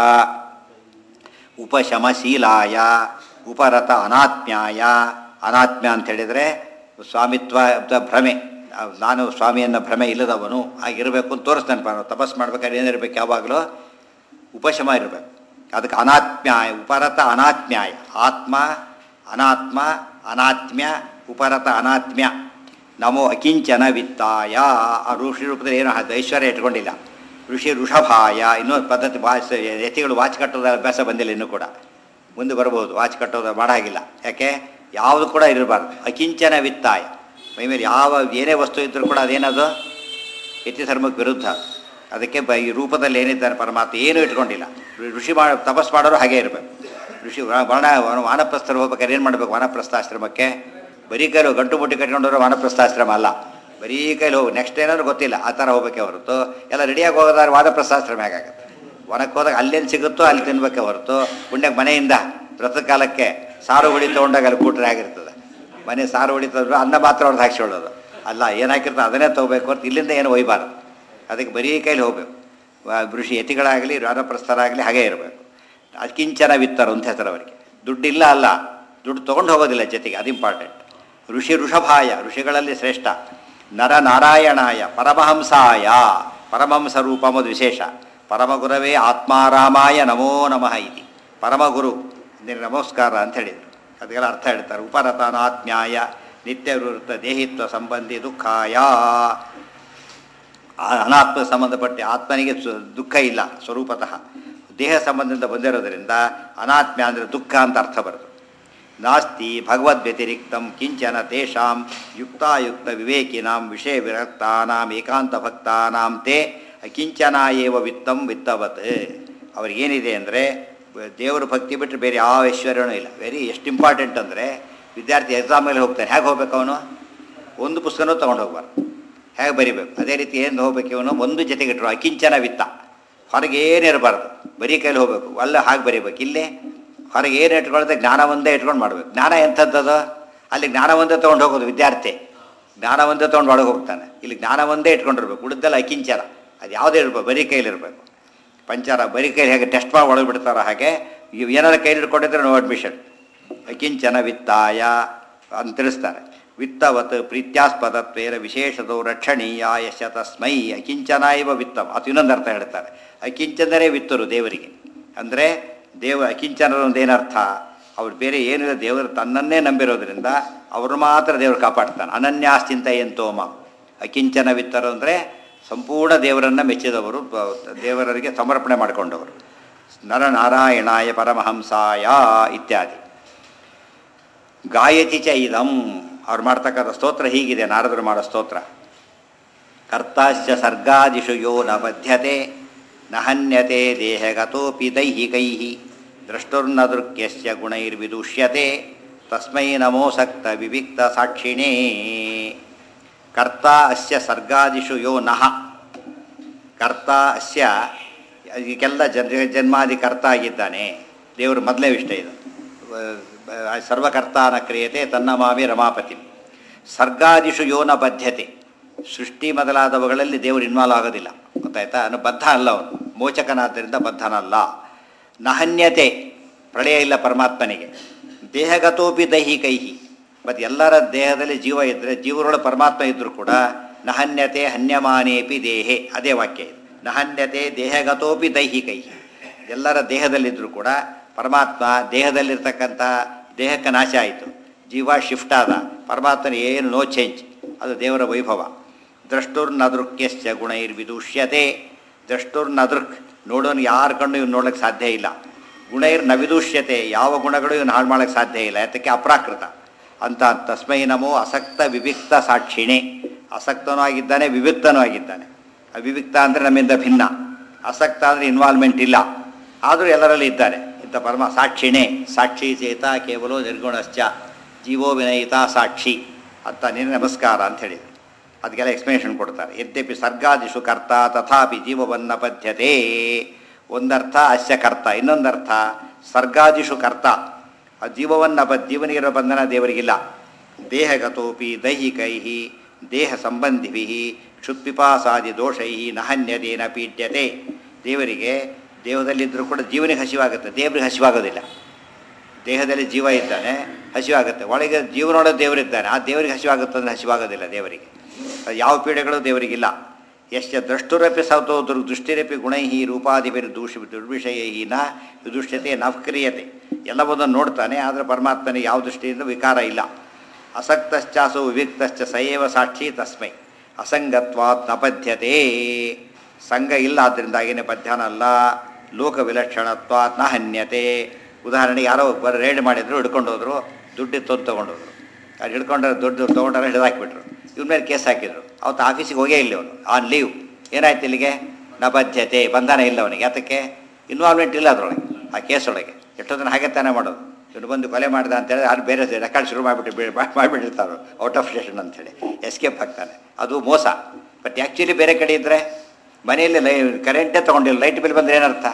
ಉಪಶಮಶೀಲಾಯ ಉಪರತ ಅನಾತ್ಮ್ಯಾಯ ಅನಾತ್ಮ್ಯ ಅಂತ ಹೇಳಿದರೆ ಸ್ವಾಮಿತ್ವ ಭ್ರಮೆ ನಾನು ಸ್ವಾಮಿಯನ್ನ ಭ್ರಮೆ ಇಲ್ಲದವನು ಆಗಿರಬೇಕು ಅಂತ ತೋರಿಸ್ತಾನೆ ನಾನು ತಪಸ್ ಮಾಡ್ಬೇಕಾದ್ರೆ ಏನಿರಬೇಕು ಯಾವಾಗಲೂ ಉಪಶಮ ಇರಬೇಕು ಅದಕ್ಕೆ ಅನಾತ್ಮ್ಯಾಯ ಉಪರತ ಅನಾತ್ಮ್ಯಾಯ ಆತ್ಮ ಅನಾತ್ಮ ಅನಾತ್ಮ್ಯ ಉಪರತ ಅನಾತ್ಮ್ಯ ನಮೋ ಅಕಿಂಚನ ವಿತ್ತಾಯ ಆ ಋಷಿ ರೂಪದಲ್ಲಿ ಏನು ಅದು ಐಶ್ವರ್ಯ ಇಟ್ಕೊಂಡಿಲ್ಲ ಋಷಿ ಋಷಭಾಯ ಇನ್ನೊಂದು ಪದ್ಧತಿ ವಾಚ್ ಯತಿಗಳು ವಾಚ್ ಕಟ್ಟೋದ ಅಭ್ಯಾಸ ಬಂದಿಲ್ಲ ಇನ್ನೂ ಕೂಡ ಮುಂದೆ ಬರ್ಬೋದು ವಾಚ್ ಕಟ್ಟೋದು ಮಾಡಾಗಿಲ್ಲ ಯಾಕೆ ಯಾವುದು ಕೂಡ ಇರಬಾರ್ದು ಅಕಿಂಚನ ವಿತ್ತಾಯ ಮೈ ಮೇಲೆ ಯಾವ ಏನೇ ವಸ್ತು ಇದ್ದರೂ ಕೂಡ ಅದೇನದು ಯತಿ ಧರ್ಮಕ್ಕೆ ವಿರುದ್ಧ ಅದಕ್ಕೆ ಬ ಈ ರೂಪದಲ್ಲಿ ಏನಿದ್ದಾರೆ ಪರಮಾತ್ಮ ಏನೂ ಇಟ್ಕೊಂಡಿಲ್ಲ ಋಷಿ ಮಾಡಿ ತಪಸ್ ಮಾಡೋರು ಹಾಗೇ ಇರಬೇಕು ಋಷಿ ವ- ವರ್ಣ ವನ- ವಾನಪ್ರಸ್ಥರು ಹೋಗ್ಬೇಕಾದ್ರೆ ಏನು ಮಾಡಬೇಕು ವಾನಪ್ರಸ್ಥಾಶ್ರಮಕ್ಕೆ ಬರೀ ಕೈಲಿ ಗಂಟು ಮುಟ್ಟಿ ಕಟ್ಕೊಂಡವರು ವಾನಪ್ರಸ್ಥಾಶ್ರಮ ಅಲ್ಲ ಬರೀ ಕೈಲಿ ಹೋಗಿ ನೆಕ್ಸ್ಟ್ ಏನಾದ್ರು ಗೊತ್ತಿಲ್ಲ ಆ ಥರ ಹೋಗ್ಬೇಕೆ ಹೊರತು ಎಲ್ಲ ರೆಡಿಯಾಗಿ ಹೋಗೋದಾದ್ರೆ ವಾನಪ್ರಸ್ಥಾಶ್ರಮ ಹೇಗಾಗುತ್ತೆ ವನಕ್ಕೆ ಹೋದಾಗ ಅಲ್ಲೇನು ಸಿಗುತ್ತೋ ಅಲ್ಲಿ ತಿನ್ಬೇಕೆ ಹೊರತು ಪುಣ್ಯಕ್ಕೆ ಮನೆಯಿಂದ ವ್ರತ ಕಾಲಕ್ಕೆ ಸಾರು ಹುಡಿ ತೊಗೊಂಡಾಗ ಅಲ್ಲಿ ಕೂಟ್ರೆ ಆಗಿರ್ತದೆ ಮನೆ ಸಾರು ಹೊಡಿತದ್ರು ಅನ್ನ ಮಾತ್ರ ಅವ್ರದ್ದು ಹಾಕ್ಸ್ಕೊಳ್ಳೋದು ಅಲ್ಲ ಏನು ಹಾಕಿರ್ತದೆ ಅದನ್ನೇ ತೊಗೋಬೇಕು ಹೊರತು ಇಲ್ಲಿಂದ ಏನು ಒಯ್ಬಾರ್ದು ಅದಕ್ಕೆ ಬರೀ ಕೈಲಿ ಹೋಗ್ಬೇಕು ವ- ಋಷಿ ಯತಿಗಳಾಗಲಿ ವಾನಪ್ರಸ್ಥರಾಗಲಿ ಹಾಗೇ ಇರಬೇಕು ಅಕಿಂಚನ ವಿತ್ತರು ಅಂತ ಹೆಸರು ಅವರಿಗೆ ದುಡ್ಡಿಲ್ಲ ಅಲ್ಲ ದುಡ್ಡು ತೊಗೊಂಡು ಹೋಗೋದಿಲ್ಲ ಜೊತೆಗೆ ಅದು ಇಂಪಾರ್ಟೆಂಟ್ ಋಷಿ ಋಷಭಾಯ ಋಷಿಗಳಲ್ಲಿ ಶ್ರೇಷ್ಠ ನರ ನಾರಾಯಣಾಯ ಪರಮಹಂಸಾಯ ಪರಮಹಂಸ ರೂಪ ಅನ್ನೋದು ವಿಶೇಷ ಪರಮಗುರವೇ ಆತ್ಮಾರಾಮಾಯ ನಮೋ ನಮಃ ಇತಿ ಪರಮಗುರು ನಿನಗೆ ನಮಸ್ಕಾರ ಅಂತ ಹೇಳಿದರು ಅದಕ್ಕೆಲ್ಲ ಅರ್ಥ ಹೇಳ್ತಾರೆ ಉಪರತನಾತ್ಮ್ಯಾಯ ನಿತ್ಯವೃತ್ತ ದೇಹಿತ್ವ ಸಂಬಂಧಿ ದುಃಖಾಯ ಆ ಅನಾತ್ಮ ಸಂಬಂಧಪಟ್ಟ ಆತ್ಮನಿಗೆ ಸ್ವ- ದುಃಖ ಇಲ್ಲ ಸ್ವರೂಪತಃ ದೇಹ ಸಂಬಂಧದಿಂದ ಬಂದಿರೋದರಿಂದ ಅನಾತ್ಮ್ಯ ಅಂದರೆ ದುಃಖ ಅಂತ ಅರ್ಥ ಬರೋದು ನಾಸ್ತಿ ಭಗವದ್ ವ್ಯತಿರಿಕ್ತಂ ಕಿಂಚನ ತೇಷಾಂ ಯುಕ್ತಾಯುಕ್ತ ವಿವೇಕಿನಾಂ ವಿಷಯ ವಿರಕ್ತಾನಾಂ ಏಕಾಂತ ಭಕ್ತಾನಾಂ ತೇ ಅಕಿಂಚನ ಏವ ವಿತ್ತಂ ವಿತ್ತವತ್ ಅವ್ರಿಗೇನಿದೆ ಅಂದರೆ ದೇವರ ಭಕ್ತಿ ಬಿಟ್ಟರೆ ಬೇರೆ ಯಾವ ಐಶ್ವರ್ಯನೂ ಇಲ್ಲ ವೆರಿ ಎಷ್ಟು ಇಂಪಾರ್ಟೆಂಟ್ ಅಂದರೆ ವಿದ್ಯಾರ್ಥಿ ಎಕ್ಸಾಮ್ ಮೇಲೆ ಹೋಗ್ತಾನೆ ಹೇಗೆ ಹೋಗ್ಬೇಕು ಅವನು ಒಂದು ಪುಸ್ತಕನೂ ತೊಗೊಂಡು ಹೋಗ್ಬಾರ್ದು ಹೇಗೆ ಬರಿಬೇಕು ಅದೇ ರೀತಿ ಏನು ಹೋಗ್ಬೇಕು ಇವನು ಒಂದು ಜೊತೆಗಿಟ್ಟರು ಅಕಿಂಚನ ವಿತ್ತ ಹೊರಗೆ ಏನಿರಬಾರ್ದು ಬರೀ ಕೈಲಿ ಹೋಗ್ಬೇಕು ಅಲ್ಲ ಹಾಗೆ ಬರಿಬೇಕು ಇಲ್ಲೇ ಹೊರಗೆ ಏನು ಇಟ್ಕೊಳ್ದೆ ಜ್ಞಾನ ಒಂದೇ ಇಟ್ಕೊಂಡು ಮಾಡ್ಬೇಕು ಜ್ಞಾನ ಎಂಥದ್ದದು ಅಲ್ಲಿ ಜ್ಞಾನ ಒಂದೇ ತೊಗೊಂಡು ಹೋಗೋದು ವಿದ್ಯಾರ್ಥಿ ಜ್ಞಾನ ಒಂದೇ ತೊಗೊಂಡು ಒಳಗೆ ಹೋಗ್ತಾನೆ ಇಲ್ಲಿ ಜ್ಞಾನ ಒಂದೇ ಇಟ್ಕೊಂಡಿರ್ಬೇಕು ಉಳಿದೆಲ್ಲ ಅಕಿಂಚನ ಅದು ಯಾವುದೇ ಇರ್ಬೇಕು ಬರೀ ಕೈಲಿರಬೇಕು ಪಂಚರ ಬರೀ ಕೈ ಹೇಗೆ ಟೆಸ್ಟ್ ಮಾಡಿ ಒಳಗೆ ಬಿಡ್ತಾರೋ ಹಾಗೆ ಇವ್ ಏನಾದ್ರು ಕೈ ಹಿಡ್ಕೊಂಡಿದ್ರೆ ನೋ ಅಡ್ಮಿಷನ್ ಅಕಿಂಚನ ವಿತ್ತಾಯ ಅಂತ ತಿಳಿಸ್ತಾರೆ ವಿತ್ತವತ್ ಪ್ರೀತ್ಯಾಸ್ಪದತ್ವೇನ ವಿಶೇಷದೋ ರಕ್ಷಣೀಯ ಯಶ ತಸ್ಮೈ ಅಕಿಂಚನ ಇವ ವಿತ್ತಂ ಅದು ಇನ್ನೊಂದು ಅರ್ಥ ಹೇಳ್ತಾರೆ ಅಕಿಂಚನರೇ ವಿತ್ತರು ದೇವರಿಗೆ ಅಂದರೆ ದೇವ ಅಕಿಂಚನರು ಏನರ್ಥ ಅವ್ರು ಬೇರೆ ಏನಿಲ್ಲ ದೇವರು ತನ್ನನ್ನೇ ನಂಬಿರೋದ್ರಿಂದ ಅವರು ಮಾತ್ರ ದೇವರು ಕಾಪಾಡ್ತಾನೆ ಅನನ್ಯಾಸ್ತಿಂತ ಎಂತೋಮ ಅಕಿಂಚನ ವಿತ್ತರು ಅಂದರೆ ಸಂಪೂರ್ಣ ದೇವರನ್ನು ಮೆಚ್ಚಿದವರು ಬ- ದೇವರಿಗೆ ಸಮರ್ಪಣೆ ಮಾಡಿಕೊಂಡವರು ನರನಾರಾಯಣಾಯ ಪರಮಹಂಸಾಯ ಇತ್ಯಾದಿ ಗಾಯತಿ ಚ ಇದಂ ಅವ್ರು ಮಾಡ್ತಕ್ಕಂಥ ಸ್ತೋತ್ರ ಹೀಗಿದೆ ನಾರದರು ಮಾಡೋ ಸ್ತೋತ್ರ ಕರ್ತಾಶ್ಚ ಸರ್ಗಾದಿಷು ಯೋ ನ ಬದ್ಧತೆ ನ ಹನ್ಯತೆ ದೇಹಗತೋಪಿ ದೈಹಿಕೈ ದ್ರಷ್ಟುರ್ನ ದೃಕ್ಯಸ್ಯ ಗುಣೈರ್ವಿದುಷ್ಯತೆ ತಸ್ಮೈ ನಮೋಸಕ್ತ ವಿವಿಕ್ತ ಸಾಕ್ಷಿಣೇ ಕರ್ತ ಅಸ್ಯ ಸರ್ಗಾದಿಷು ಯೋ ನಃ ಕರ್ತ ಅಸ್ಯ ಇದಕ್ಕೆಲ್ಲ ಜನ ಜನ್ಮಾದಿ ಕರ್ತ ಆಗಿದ್ದಾನೆ ದೇವರು ಮೊದಲೇ ವಿಷಯ ಇದು ಅಹ್ ಸರ್ವಕರ್ತಾನ ಕ್ರಿಯತೆ ತನ್ನ ಮಾವಿ ರಮಾಪತಿ ಸರ್ಗಾದಿಷು ಯೋನ ಬದ್ಧತೆ ಸೃಷ್ಟಿ ಮೊದಲಾದವುಗಳಲ್ಲಿ ದೇವರು ಇನ್ವಾಲ್ವ್ ಆಗೋದಿಲ್ಲ ಗೊತ್ತಾಯ್ತಾ ಅವನು ಬದ್ಧ ಅಲ್ಲ ಅವನು ಮೋಚಕನಾದ್ದರಿಂದ ಬದ್ಧನಲ್ಲ ನಹನ್ಯತೆ ಪ್ರಳಯ ಇಲ್ಲ ಪರಮಾತ್ಮನಿಗೆ ದೇಹಗತೋಪಿ ದೈಹಿಕೈಹಿ ಮತ್ತು ಎಲ್ಲರ ದೇಹದಲ್ಲಿ ಜೀವ ಇದ್ದರೆ ಜೀವರೊಳ ಪರಮಾತ್ಮ ಇದ್ದರೂ ಕೂಡ ನಹನ್ಯತೆ ಹನ್ಯಮಾನೇಪಿ ದೇಹೆ ಅದೇ ವಾಕ್ಯ ಇದು ನಹನ್ಯತೆ ದೇಹಗತೋಪಿ ದೈಹಿಕೈ ಎಲ್ಲರ ದೇಹದಲ್ಲಿದ್ದರೂ ಕೂಡ ಪರಮಾತ್ಮ ದೇಹದಲ್ಲಿರ್ತಕ್ಕಂಥ ದೇಹಕ್ಕೆ ನಾಶ ಆಯಿತು ಜೀವ ಶಿಫ್ಟ್ ಆದ ಪರಮಾತ್ಮನ ಏನು ನೋ ಚೇಂಜ್ ಅದು ದೇವರ ವೈಭವ ದ್ರಷ್ಟುರ್ನದೃಕ್ಯಶ್ಚ ಗುಣೈರ್ವಿದುಷ್ಯತೆ ದ್ರಷ್ಟುರ್ನದೃಕ್ ನೋಡೋನು ಯಾರ ಕಣ್ಣು ಇವ್ನು ನೋಡೋಕ್ಕೆ ಸಾಧ್ಯ ಇಲ್ಲ ಗುಣೈರ್ ನವಿದುಷ್ಯತೆ ಯಾವ ಗುಣಗಳು ಇವನು ಹಾಳು ಮಾಡೋಕ್ಕೆ ಸಾಧ್ಯ ಇಲ್ಲ ಯಾತಕ್ಕೆ ಅಪ್ರಾಕೃತ ಅಂತ ತಸ್ಮೈ ನಮೋ ಅಸಕ್ತ ವಿವಿಕ್ತ ಸಾಕ್ಷಿಣೆ ಅಸಕ್ತನೂ ಆಗಿದ್ದಾನೆ ವಿವಿಕ್ತನೂ ಆಗಿದ್ದಾನೆ ಅವಿವಿಕ್ತ ಅಂದರೆ ನಮ್ಮಿಂದ ಭಿನ್ನ ಅಸಕ್ತ ಅಂದರೆ ಇನ್ವಾಲ್ವ್ಮೆಂಟ್ ಇಲ್ಲ ಆದರೂ ಎಲ್ಲರಲ್ಲಿ ಇದ್ದಾನೆ ಇಂಥ ಪರಮ ಸಾಕ್ಷಿಣೆ ಸಾಕ್ಷಿ ಚೇತ ಕೇವಲ ನಿರ್ಗುಣಶ್ಚ ಜೀವೋ ವಿನಯಿತ ಸಾಕ್ಷಿ ಅಂತ ನಿನ್ನ ನಮಸ್ಕಾರ ಅಂತ ಹೇಳಿದರು ಅದಕ್ಕೆಲ್ಲ ಎಕ್ಸ್ಪ್ಲನೇಷನ್ ಕೊಡ್ತಾರೆ ಯದ್ಯಪಿ ಸರ್ಗಾದಿಷು ಕರ್ತ ತಥಾಪಿ ಜೀವವನ್ನ ಪದ್ಯತೆ ಒಂದರ್ಥ ಅಸ್ಯ ಕರ್ತ ಇನ್ನೊಂದರ್ಥ ಸರ್ಗಾದಿಷು ಕರ್ತ ಆ ಜೀವವನ್ನು ಬ ಜೀವನಿಗಿರೋ ಬಂಧನ ದೇವರಿಗಿಲ್ಲ ದೇಹಗತೋಪಿ ದೈಹಿಕೈ ದೇಹ ಸಂಬಂಧಿಭಿ ಕ್ಷುತ್ಪಿಪಾಸಾದಿ ದೋಷೈ ನಹನ್ಯದೇನ ಪೀಡ್ಯತೆ ದೇವರಿಗೆ ದೇಹದಲ್ಲಿದ್ದರೂ ಕೂಡ ಜೀವನಿಗೆ ಹಸಿವಾಗುತ್ತೆ ದೇವರಿಗೆ ಹಸಿವಾಗೋದಿಲ್ಲ ದೇಹದಲ್ಲಿ ಜೀವ ಇದ್ದಾನೆ ಹಸಿವಾಗುತ್ತೆ ಒಳಗೆ ಜೀವನೊಳಗೆ ದೇವರಿದ್ದಾನೆ ಆ ದೇವರಿಗೆ ಹಸಿವಾಗುತ್ತೆ ಅಂದರೆ ಹಸಿವಾಗೋದಿಲ್ಲ ದೇವರಿಗೆ ಅದು ಯಾವ ಪೀಡೆಗಳು ದೇವರಿಗಿಲ್ಲ ಎಷ್ಟು ದ್ರಷ್ಟುರಪಿ ಸೌತೋ ದುರ್ ದೃಷ್ಟಿರಪಿ ಗುಣೈ ರೂಪಾದಿಭಿರ್ ದೂಷ ದುರ್ವಿಷಯೈ ನ ವಿದುಷ್ಯತೆ ನವಕ್ರಿಯತೆ ಎಲ್ಲವನ್ನೂ ನೋಡ್ತಾನೆ ಆದರೆ ಪರಮಾತ್ಮನಿಗೆ ಯಾವ ದೃಷ್ಟಿಯಿಂದ ವಿಕಾರ ಇಲ್ಲ ಅಸಕ್ತಶ್ಚಾಸು ವಿವಿಕ್ತಶ್ಚ ಸಯೇವ ಸಾಕ್ಷಿ ತಸ್ಮೈ ಅಸಂಗತ್ವಾತ್ ನಪದ್ಯತೆ ಸಂಘ ಇಲ್ಲ ಆದ್ದರಿಂದಾಗಿನೇ ಬದ್ಧನಲ್ಲ ಲೋಕ ವಿಲಕ್ಷಣತ್ವಾತ್ ನ ಹನ್ಯತೆ ಉದಾಹರಣೆಗೆ ಯಾರೋ ಒಬ್ಬರು ರೇಡ್ ಮಾಡಿದ್ರು ಹಿಡ್ಕೊಂಡು ಹೋದ್ರು ದುಡ್ಡು ತೊಂದು ತೊಗೊಂಡೋದ್ರು ಅದು ಹಿಡ್ಕೊಂಡ್ರೆ ದುಡ್ಡು ತೊಗೊಂಡ್ರೆ ಹಿಡಿದಾಕ್ಬಿಟ್ರು ಇವ್ನ ಮೇಲೆ ಕೇಸ್ ಹಾಕಿದ್ರು ಅವತ್ತು ಆಫೀಸಿಗೆ ಹೋಗೇ ಇಲ್ಲ ಅವನು ಆನ್ ಲೀವ್ ಏನಾಯ್ತು ಇಲ್ಲಿಗೆ ನಬದ್ಧತೆ ಬಂಧನ ಇಲ್ಲ ಅವನಿಗೆ ಯಾತಕ್ಕೆ ಇನ್ವಾಲ್ವ್ಮೆಂಟ್ ಇಲ್ಲ ಅದರೊಳಗೆ ಆ ಕೇಸ್ ಒಳಗೆ ಎಷ್ಟೋ ಜನ ಹಾಗೆ ತಾನೇ ಮಾಡೋದು ಇವನು ಬಂದು ಕೊಲೆ ಮಾಡ್ದ ಅಂತೇಳಿ ಅದು ಬೇರೆ ರೆಕಾರ್ಡ್ ಶುರು ಮಾಡಿಬಿಟ್ಟು ಮಾಡಿಬಿಟ್ಟಿರ್ತಾರೆ ಔಟ್ ಆಫ್ ಸ್ಟೇಷನ್ ಅಂತೇಳಿ ಎಸ್ಕೇಪ್ ಆಗ್ತಾನೆ ಅದು ಮೋಸ ಬಟ್ ಆ್ಯಕ್ಚುಲಿ ಬೇರೆ ಕಡೆ ಇದ್ದರೆ ಮನೆಯಲ್ಲಿ ಲೈ ಕರೆಂಟೇ ತೊಗೊಂಡಿಲ್ಲ ಲೈಟ್ ಬಿಲ್ ಬಂದರೆ ಏನರ್ಥ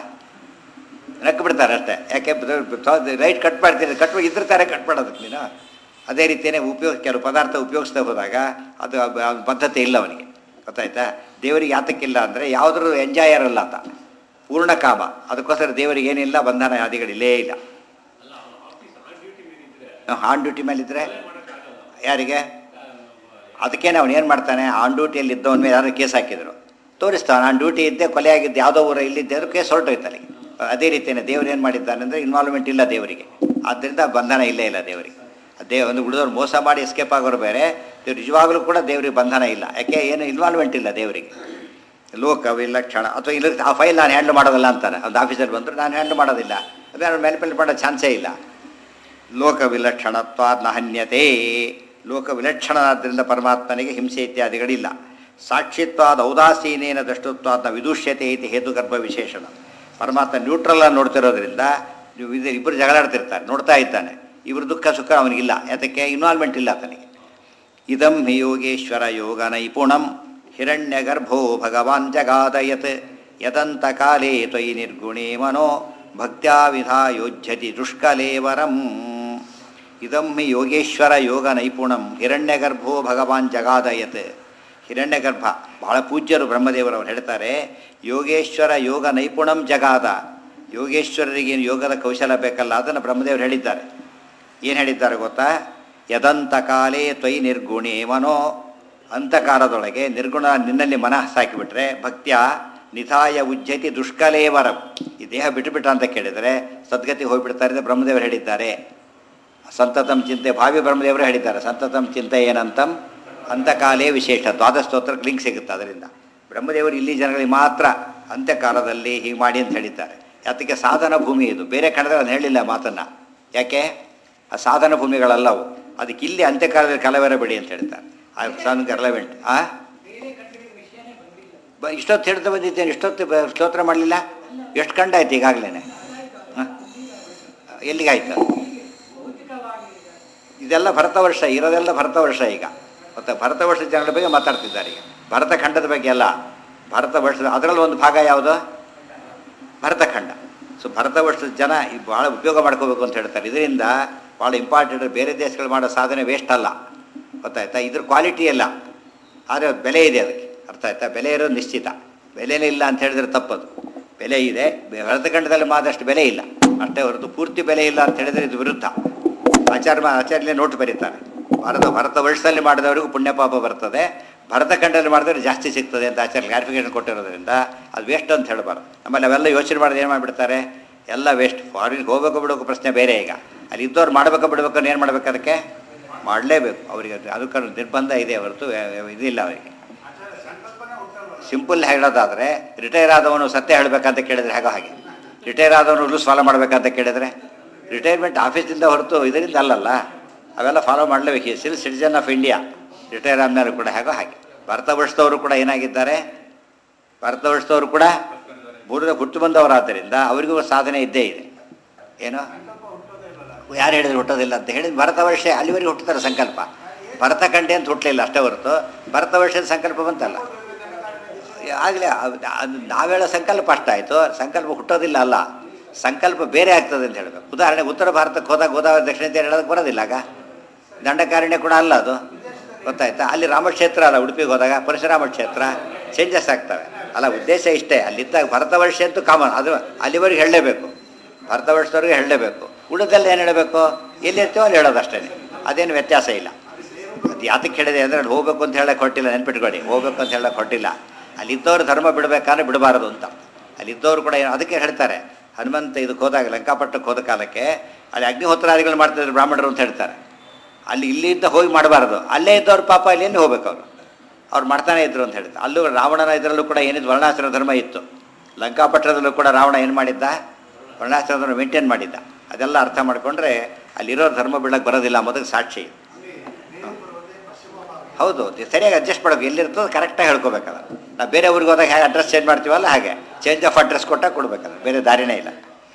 ನಕ್ಕು ಬಿಡ್ತಾರೆ ಅಷ್ಟೇ ಯಾಕೆ ಲೈಟ್ ಕಟ್ ಮಾಡ್ತೀನಿ ಕಟ್ ಇದ್ದಿರ್ತಾರೆ ಕಟ್ ಮಾಡೋದಕ್ಕೆ ನೀನು ಅದೇ ರೀತಿಯೇ ಉಪಯೋಗ ಕೆಲವು ಪದಾರ್ಥ ಉಪಯೋಗಿಸ್ತಾ ಹೋದಾಗ ಅದು ಅದ್- ಅದ್ ಬದ್ಧತೆ ಇಲ್ಲ ಅವನಿಗೆ ಗೊತ್ತಾಯ್ತಾ ದೇವರಿಗೆ ಯಾತಕ್ಕಿಲ್ಲ ಅಂದರೆ ಯಾವುದ್ರೂ ಎಂಜಾಯರ್ ಅಲ್ಲ ಆತ ಪೂರ್ಣ ಕಾಮ ಅದಕ್ಕೋಸ್ಕರ ದೇವರಿಗೆ ಏನಿಲ್ಲ ಬಂಧನ ಆದಿಗಳಿಲ್ಲೇ ಇಲ್ಲ ಆನ್ ಡ್ಯೂಟಿ ಮೇಲಿದ್ದರೆ ಯಾರಿಗೆ ಅದಕ್ಕೇನೆ ಅವನು ಏನು ಮಾಡ್ತಾನೆ ಆನ್ ಡ್ಯೂಟಿಯಲ್ಲಿ ಇದ್ದವನ ಮೇಲೆ ಯಾರು ಕೇಸ್ ಹಾಕಿದ್ರು ತೋರಿಸ್ತಾನೆ ಆನ್ ಡ್ಯೂಟಿ ಇದ್ದೆ ಕೊಲೆ ಆಗಿದ್ದು ಯಾವುದೋ ಊರ ಇಲ್ಲಿದ್ದೆ ಅದು ಕೇಸ್ ಹೊರಟೋಯ್ತು ಅಲ್ಲಿಗೆ ಅದೇ ರೀತಿಯೇ ದೇವರು ಏನು ಮಾಡಿದ್ದಾನೆ ಅಂದರೆ ಇನ್ವಾಲ್ವ್ಮೆಂಟ್ ಇಲ್ಲ ದೇವರಿಗೆ ಆದ್ದರಿಂದ ಬಂಧನ ಇಲ್ಲೇ ಇಲ್ಲ ದೇವರಿಗೆ ಅದೇ ಒಂದು ಉಳಿದವ್ರು ಮೋಸ ಮಾಡಿ ಎಸ್ಕೇಪ್ ಆಗೋರು ಬೇರೆ ದೇವ್ರು ನಿಜವಾಗಲೂ ಕೂಡ ದೇವರಿಗೆ ಬಂಧನ ಇಲ್ಲ ಯಾಕೆ ಏನು ಇನ್ವಾಲ್ವ್ಮೆಂಟ್ ಇಲ್ಲ ದೇವರಿಗೆ ಲೋಕ ವಿಲಕ್ಷಣ ಅಥವಾ ಇಲ್ಲ ಆ ಫೈಲ್ ನಾನು ಹ್ಯಾಂಡ್ಲ್ ಮಾಡೋದಿಲ್ಲ ಅಂತಾನೆ ಒಂದು ಆಫೀಸರ್ ಬಂದರು ನಾನು ಹ್ಯಾಂಡ್ಲ್ ಮಾಡೋದಿಲ್ಲ ಅದೇ ನಾನು ಮ್ಯಾನಿಪುಲೇಟ್ ಮಾಡೋ ಚಾನ್ಸೇ ಇಲ್ಲ ಲೋಕ ವಿಲಕ್ಷಣತ್ವ ನಹನ್ಯತೆ ಲೋಕ ವಿಲಕ್ಷಣನಾದ್ದರಿಂದ ಪರಮಾತ್ಮನಿಗೆ ಹಿಂಸೆ ಇತ್ಯಾದಿಗಳಿಲ್ಲ ಸಾಕ್ಷಿತ್ವಾದ ಔದಾಸೀನೇನ ದೃಷ್ಟತ್ವಾದ ವಿದುಷ್ಯತೆ ಇತಿ ಹೇತುಗರ್ಭ ವಿಶೇಷಣ ಪರಮಾತ್ಮ ನ್ಯೂಟ್ರಲ್ ಆಗಿ ನೋಡ್ತಿರೋದ್ರಿಂದ ನೀವು ಇದು ಇಬ್ಬರು ಜಗಳಾಡ್ತಿರ್ತಾರೆ ನೋಡ್ತಾ ಇದ್ದಾನೆ ಇವ್ರ ದುಃಖ ಸುಖ ಅವನಿಗಿಲ್ಲ ಯಾತಕ್ಕೆ ಇನ್ವಾಲ್ವ್ಮೆಂಟ್ ಇಲ್ಲ ಆತನಿಗೆ ಇದಂ ಹಿ ಯೋಗೇಶ್ವರ ಯೋಗ ನೈಪುಣಂ ಹಿರಣ್ಯಗರ್ಭೋ ಭಗವಾನ್ ಜಗಾದಯತ್ ಯದಂತ ಕಾಲೇ ತ್ವಯಿ ನಿರ್ಗುಣೇ ಮನೋ ಭಕ್ತ್ಯಾ ವಿಧಾಯೋಜ್ಯತಿ ದುಷ್ಕಲೇವರಂ ಇದಂ ಹಿ ಯೋಗೇಶ್ವರ ಯೋಗ ನೈಪುಣಂ ಹಿರಣ್ಯಗರ್ಭೋ ಭಗವಾನ್ ಜಗಾದಯತ್ ಹಿರಣ್ಯಗರ್ಭ ಬಹಳ ಪೂಜ್ಯರು ಬ್ರಹ್ಮದೇವರು ಅವ್ರು ಹೇಳ್ತಾರೆ ಯೋಗೇಶ್ವರ ಯೋಗ ನೈಪುಣಂ ಜಗಾದ ಯೋಗೇಶ್ವರರಿಗೆ ಏನು ಯೋಗದ ಕೌಶಲ ಬೇಕಲ್ಲ ಅದನ್ನು ಬ್ರಹ್ಮದೇವರು ಹೇಳಿದ್ದಾರೆ ಏನು ಹೇಳಿದ್ದಾರೆ ಗೊತ್ತಾ ಯದಂತ ಕಾಲೇ ತ್ವಯಿ ನಿರ್ಗುಣಿ ಮನೋ ಅಂತಕಾಲದೊಳಗೆ ನಿರ್ಗುಣ ನಿನ್ನಲ್ಲಿ ಮನಃ ಸಾಕಿಬಿಟ್ರೆ ಭಕ್ತ್ಯ ನಿಧಾಯ ಉಜ್ಜತಿ ದುಷ್ಕಲೇವರಂ ಈ ದೇಹ ಬಿಟ್ಟುಬಿಟ್ಟ ಅಂತ ಕೇಳಿದರೆ ಸದ್ಗತಿಗೆ ಹೋಗ್ಬಿಡ್ತಾರೆ ಅಂತ ಬ್ರಹ್ಮದೇವರು ಹೇಳಿದ್ದಾರೆ ಸಂತತಂ ಚಿಂತೆ ಭಾವಿ ಬ್ರಹ್ಮದೇವರು ಹೇಳಿದ್ದಾರೆ ಸಂತತಂ ಚಿಂತೆ ಏನಂತಂ ಅಂತಕಾಲೇ ವಿಶೇಷ ದ್ವಾದಶ ಸ್ತೋತ್ರಕ್ಕೆ ಲಿಂಕ್ ಸಿಗುತ್ತೆ ಅದರಿಂದ ಬ್ರಹ್ಮದೇವರು ಇಲ್ಲಿ ಜನಗಳಿಗೆ ಮಾತ್ರ ಅಂತ್ಯಕಾಲದಲ್ಲಿ ಹೀಗೆ ಮಾಡಿ ಅಂತ ಹೇಳಿದ್ದಾರೆ ಅದಕ್ಕೆ ಸಾಧನ ಭೂಮಿ ಇದು ಬೇರೆ ಕಡೆದಲ್ಲಿ ಅದನ್ನು ಹೇಳಿಲ್ಲ ಮಾತನ್ನು ಯಾಕೆ ಆ ಸಾಧನ ಭೂಮಿಗಳಲ್ಲವು ಅದಕ್ಕೆ ಇಲ್ಲಿ ಅಂತ್ಯಕಾಲದಲ್ಲಿ ಕಲವೆರ ಬಿಡಿ ಅಂತ ಹೇಳ್ತಾರೆ ಆ ಸಾಧನಕ್ಕೆ ರೆಲವೆಂಟ್ ಆ ಬ ಇಷ್ಟೊತ್ತು ಹೇಳ್ತಾ ಬಂದಿದ್ದೇನೆ ಇಷ್ಟೊತ್ತು ಬ- ಸ್ತೋತ್ರ ಮಾಡಲಿಲ್ಲ ಎಷ್ಟು ಕಂಡಾಯ್ತು ಈಗಾಗಲೇ ಎಲ್ಲಿಗಾಯ್ತು ಇದೆಲ್ಲ ಭರತ ವರ್ಷ ಇರೋದೆಲ್ಲ ಭರತ ವರ್ಷ ಈಗ ಮತ್ತು ಭರತ ವರ್ಷದ ಜನರ ಬಗ್ಗೆ ಮಾತಾಡ್ತಿದ್ದಾರೆ ಈಗ ಭರತಖಂಡದ ಬಗ್ಗೆ ಅಲ್ಲ ಭರತ ವರ್ಷದ ಅದರಲ್ಲಿ ಒಂದು ಭಾಗ ಯಾವುದು ಭರತಖಂಡ ಸೊ ಭರತ ವರ್ಷದ ಜನ ಇದು ಭಾಳ ಉಪಯೋಗ ಮಾಡ್ಕೋಬೇಕು ಅಂತ ಹೇಳ್ತಾರೆ ಇದರಿಂದ ಭಾಳ ಇಂಪಾರ್ಟೆಂಟ್ ಬೇರೆ ದೇಶಗಳು ಮಾಡೋ ಸಾಧನೆ ವೇಸ್ಟ್ ಅಲ್ಲ ಗೊತ್ತಾಯ್ತಾ ಇದ್ರ ಕ್ವಾಲಿಟಿ ಅಲ್ಲ ಆದರೆ ಬೆಲೆ ಇದೆ ಅದಕ್ಕೆ ಅರ್ಥ ಆಯ್ತಾ ಬೆಲೆ ಇರೋದು ನಿಶ್ಚಿತ ಬೆಲೆನೇ ಇಲ್ಲ ಅಂತ ಹೇಳಿದ್ರೆ ತಪ್ಪದು ಬೆಲೆ ಇದೆ ಬೆ- ಭರತಖಂಡದಲ್ಲಿ ಮಾದಷ್ಟು ಬೆಲೆ ಇಲ್ಲ ಅಷ್ಟೇ ಹೊರತು ಪೂರ್ತಿ ಬೆಲೆ ಇಲ್ಲ ಅಂತ ಹೇಳಿದ್ರೆ ಇದು ವಿರುದ್ಧ ಆಚಾರ್ಯ ಆಚಾರ್ಯ ನೋಟ್ ಬರೀತಾರೆ ಭಾರತ ಭರತ ವರ್ಷದಲ್ಲಿ ಮಾಡಿದವರಿಗೂ ಪುಣ್ಯ ಪಾಪ ಬರ್ತದೆ ಭರತಖಂಡದಲ್ಲಿ ಮಾಡಿದ್ರೆ ಜಾಸ್ತಿ ಸಿಗ್ತದೆ ಅಂತ ಆಚಾರ್ಯ ಕ್ಲಾರಿಫಿಕೇಶನ್ ಕೊಟ್ಟಿರೋದ್ರಿಂದ ಅದು ವೇಸ್ಟ್ ಅಂತ ಹೇಳಬಾರ್ದು ಆಮೇಲೆ ಅವೆಲ್ಲ ಯೋಚನೆ ಮಾಡಿದ್ರೆ ಏನು ಮಾಡಿಬಿಡ್ತಾರೆ ಎಲ್ಲ ವೇಸ್ಟ್ ಫಾರಿನ್ಗೆ ಹೋಗ್ಬೇಕು ಬಿಡೋಕೆ ಪ್ರಶ್ನೆ ಬೇರೆ ಈಗ ಅಲ್ಲಿ ಇದ್ದವ್ರು ಮಾಡ್ಬೇಕು ಬಿಡ್ಬೇಕು ಅಂದ್ರೆ ಏನು ಮಾಡ್ಬೇಕು ಅದಕ್ಕೆ ಮಾಡಲೇಬೇಕು ಅವರಿಗೆ ಅದಕ್ಕೆ ನಿರ್ಬಂಧ ಇದೆ ಹೊರತು ವ್ಯ- ವ್ಯ- ಇದಿಲ್ಲ ಅವರಿಗೆ ಸಿಂಪಲ್ ಹೇಳೋದಾದರೆ ರಿಟೈರ್ ಆದವನು ಸತ್ಯ ಹೇಳಬೇಕಂತ ಕೇಳಿದ್ರೆ ಹೇಗೋ ಹಾಗೆ ರಿಟೈರ್ ಆದವನು ರೂಲ್ಸ್ ಫಾಲೋ ಮಾಡಬೇಕಂತ ಕೇಳಿದರೆ ರಿಟೈರ್ಮೆಂಟ್ ಆಫೀಸಿಂದ ಹೊರತು ಇದರಿಂದ ಅಲ್ಲಲ್ಲ ಅವೆಲ್ಲ ಫಾಲೋ ಮಾಡಲೇಬೇಕು ಸಿಲ್ ಸಿಟಿಜನ್ ಆಫ್ ಇಂಡಿಯಾ ರಿಟೈರ್ ಆದ್ಮೇಲೆ ಕೂಡ ಹೇಗೋ ಹಾಗೆ ಭಾರತ ವರ್ಷದವರು ಕೂಡ ಏನಾಗಿದ್ದಾರೆ ಭಾರತ ವರ್ಷದವರು ಕೂಡ ಬೂರದ ಹುಟ್ಟು ಬಂದವರಾದ್ದರಿಂದ ಅವರಿಗೂ ಸಾಧನೆ ಇದ್ದೇ ಇದೆ ಏನು ಯಾರು ಹೇಳಿದ್ರು ಹುಟ್ಟೋದಿಲ್ಲ ಅಂತ ಹೇಳಿ ಭರತ ವರ್ಷ ಅಲ್ಲಿವರೆಗೆ ಹುಟ್ಟುತ್ತಾರೆ ಸಂಕಲ್ಪ ಭರತ ಕಂಡೆ ಅಂತ ಹುಟ್ಟಲಿಲ್ಲ ಅಷ್ಟೇ ಹೊರತು ಭರತ ವರ್ಷದ ಸಂಕಲ್ಪ ಬಂತಲ್ಲ ಆಗಲೇ ಅದು ನಾವೇಳೋ ಸಂಕಲ್ಪ ಅಷ್ಟಾಯಿತು ಸಂಕಲ್ಪ ಹುಟ್ಟೋದಿಲ್ಲ ಅಲ್ಲ ಸಂಕಲ್ಪ ಬೇರೆ ಆಗ್ತದೆ ಅಂತ ಹೇಳಬೇಕು ಉದಾಹರಣೆಗೆ ಉತ್ತರ ಭಾರತಕ್ಕೆ ಹೋದಾಗ ಗೋದಾವರಿ ದಕ್ಷಿಣ ತೀರ ಹೇಳೋದಕ್ಕೆ ಬರೋದಿಲ್ಲ ಆಗ ದಂಡಕಾರಣ್ಯ ಕೂಡ ಅಲ್ಲ ಅದು ಗೊತ್ತಾಯ್ತಾ ಅಲ್ಲಿ ರಾಮಕ್ಷೇತ್ರ ಅಲ್ಲ ಉಡುಪಿಗೆ ಹೋದಾಗ ಪರಶುರಾಮ ಕ್ಷೇತ್ರ ಚೇಂಜಸ್ ಆಗ್ತವೆ ಅಲ್ಲ ಉದ್ದೇಶ ಇಷ್ಟೇ ಅಲ್ಲಿದ್ದಾಗ ಭರತ ವರ್ಷ ಅಂತೂ ಕಾಮನ್ ಅದು ಅಲ್ಲಿವರೆಗೆ ಹೇಳಲೇಬೇಕು ಭರತ ವರ್ಷದವರೆಗೆ ಹೇಳಲೇಬೇಕು ಉಳಿದೆಲ್ಲ ಏನು ಹೇಳಬೇಕು ಎಲ್ಲಿರ್ತೀವೋ ಅಲ್ಲಿ ಹೇಳೋದು ಅಷ್ಟೇ ಅದೇನು ವ್ಯತ್ಯಾಸ ಇಲ್ಲ ಅದು ಯಾತಕ್ಕೆ ಹೇಳಿದೆ ಅಂದರೆ ಅಲ್ಲಿ ಹೋಗ್ಬೇಕು ಅಂತ ಹೇಳಕ್ಕೆ ಹೊಟ್ಟಿಲ್ಲ ನೆನ್ಪಿಟ್ಕೊಳ್ಳಿ ಹೋಗ್ಬೇಕು ಅಂತ ಹೇಳಕ್ಕೆ ಹೊಟ್ಟಿಲ್ಲ ಅಲ್ಲಿದ್ದವ್ರು ಧರ್ಮ ಬಿಡಬೇಕಾದ್ರೆ ಬಿಡಬಾರದು ಅಂತ ಅಲ್ಲಿದ್ದವ್ರು ಕೂಡ ಏನು- ಅದಕ್ಕೆ ಹೇಳ್ತಾರೆ ಹನುಮಂತ ಇದಕ್ಕೆ ಹೋದಾಗ ಲಂಕಾಪಟ್ಟಕ್ಕೆ ಹೋದ ಕಾಲಕ್ಕೆ ಅಲ್ಲಿ ಅಗ್ನಿಹೋತ್ರಾದಿಗಳು ಮಾಡ್ತಿದ್ರು ಬ್ರಾಹ್ಮಣರು ಅಂತ ಹೇಳ್ತಾರೆ ಅಲ್ಲಿ ಇಲ್ಲಿಂದ ಹೋಗಿ ಮಾಡಬಾರ್ದು ಅಲ್ಲೇ ಇದ್ದವ್ರು ಪಾಪ ಅಲ್ಲಿ ಎಲ್ಲಿ ಹೋಗ್ಬೇಕು ಅವರು ಅವ್ರು ಮಾಡ್ತಾನೆ ಇದ್ರು ಅಂತ ಹೇಳ್ತಾರೆ ಅಲ್ಲೂ ರಾವಣನ ಇದರಲ್ಲೂ ಕೂಡ ಏನಿದ್ದು ವರ್ಣಾಶ್ರಮ ಧರ್ಮ ಇತ್ತು ಲಂಕಾಪಟ್ಟಣದಲ್ಲೂ ಕೂಡ ರಾವಣ ಏನು ಮಾಡಿದ್ದ ವರ್ಣಾಶ್ರಮ ಧರ್ಮ ಮೇಂಟೈನ್ ಮಾಡಿದ್ದ ಅದೆಲ್ಲ ಅರ್ಥ ಮಾಡಿಕೊಂಡ್ರೆ ಅಲ್ಲಿರೋ ಧರ್ಮ ಬಿಡಕ್ಕೆ ಬರೋದಿಲ್ಲ ಮೊದಲು ಸಾಕ್ಷಿ ಹೌದು ಇದು ಸರಿಯಾಗಿ ಅಡ್ಜಸ್ಟ್ ಮಾಡೋದು ಎಲ್ಲಿರ್ತದೆ ಕರೆಕ್ಟಾಗಿ ಹೇಳ್ಕೊಬೇಕಲ್ಲ ನಾವು ಬೇರೆ ಊರಿಗೆ ಹೋದಾಗ ಹೇಗೆ ಅಡ್ರೆಸ್ ಚೇಂಜ್ ಮಾಡ್ತೀವಲ್ಲ ಹಾಗೆ ಚೇಂಜ್ ಆಫ್ ಅಡ್ರೆಸ್ ಕೊಟ್ಟಾಗ ಕೊಡ್ಬೇಕಲ್ಲ ಬೇರೆ ದಾರಿನೇ ಇಲ್ಲ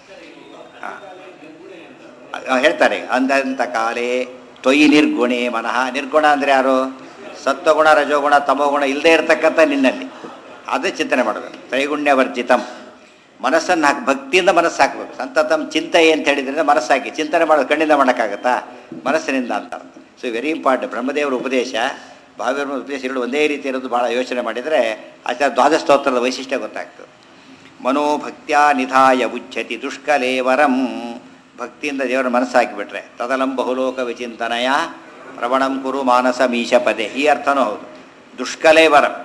ಹಾಂ ಹೇಳ್ತಾರೆ ಅಂದಂತ ಕಾಲೇ ತೊಯಿ ನಿರ್ಗುಣಿ ಮನಃ ನಿರ್ಗುಣ ಅಂದರೆ ಯಾರು ಸತ್ವಗುಣ ರಜೋಗುಣ ತಮೋಗುಣ ಇಲ್ಲದೆ ಇರತಕ್ಕಂಥ ನಿನ್ನಲ್ಲಿ ಅದೇ ಚಿಂತನೆ ಮಾಡಬೇಕು ತ್ರೈಗುಣ್ಯ ವರ್ಜಿತಂ ಮನಸ್ಸನ್ನು ಹಾಕಿ ಭಕ್ತಿಯಿಂದ ಮನಸ್ಸು ಹಾಕಬೇಕು ಸಂತತಂ ಚಿಂತೆ ಅಂತ ಹೇಳಿದ್ರಿಂದ ಮನಸ್ಸು ಹಾಕಿ ಚಿಂತನೆ ಮಾಡೋದು ಕಣ್ಣಿಂದ ಮಾಡೋಕ್ಕಾಗತ್ತಾ ಮನಸ್ಸಿನಿಂದ ಅಂತ ಸೊ ವೆರಿ ಇಂಪಾರ್ಟೆಂಟ್ ಬ್ರಹ್ಮದೇವರ ಉಪದೇಶ ಭಾವ್ಯರ ಉಪದೇಶ ಎರಡು ಒಂದೇ ರೀತಿ ಇರೋದು ಭಾಳ ಯೋಚನೆ ಮಾಡಿದರೆ ಆಚಾರ ದ್ವಾದಶ ಸ್ತೋತ್ರದ ವೈಶಿಷ್ಟ್ಯ ಗೊತ್ತಾಗ್ತದೆ ಮನೋಭಕ್ತ್ಯ ನಿಧಾಯ ಉಚ್ಛತಿ ದುಷ್ಕಲೇವರಂ ಭಕ್ತಿಯಿಂದ ದೇವರ ಮನಸ್ಸು ಹಾಕಿಬಿಟ್ರೆ ತದಲಂ ಬಹುಲೋಕ ವಿಚಿಂತನಯ ಪ್ರವಣಂ ಕುರು ಮಾನಸ ಮೀಶ ಪದೇ ಈ ಅರ್ಥನೂ ಹೌದು ದುಷ್ಕಲೇವರಂ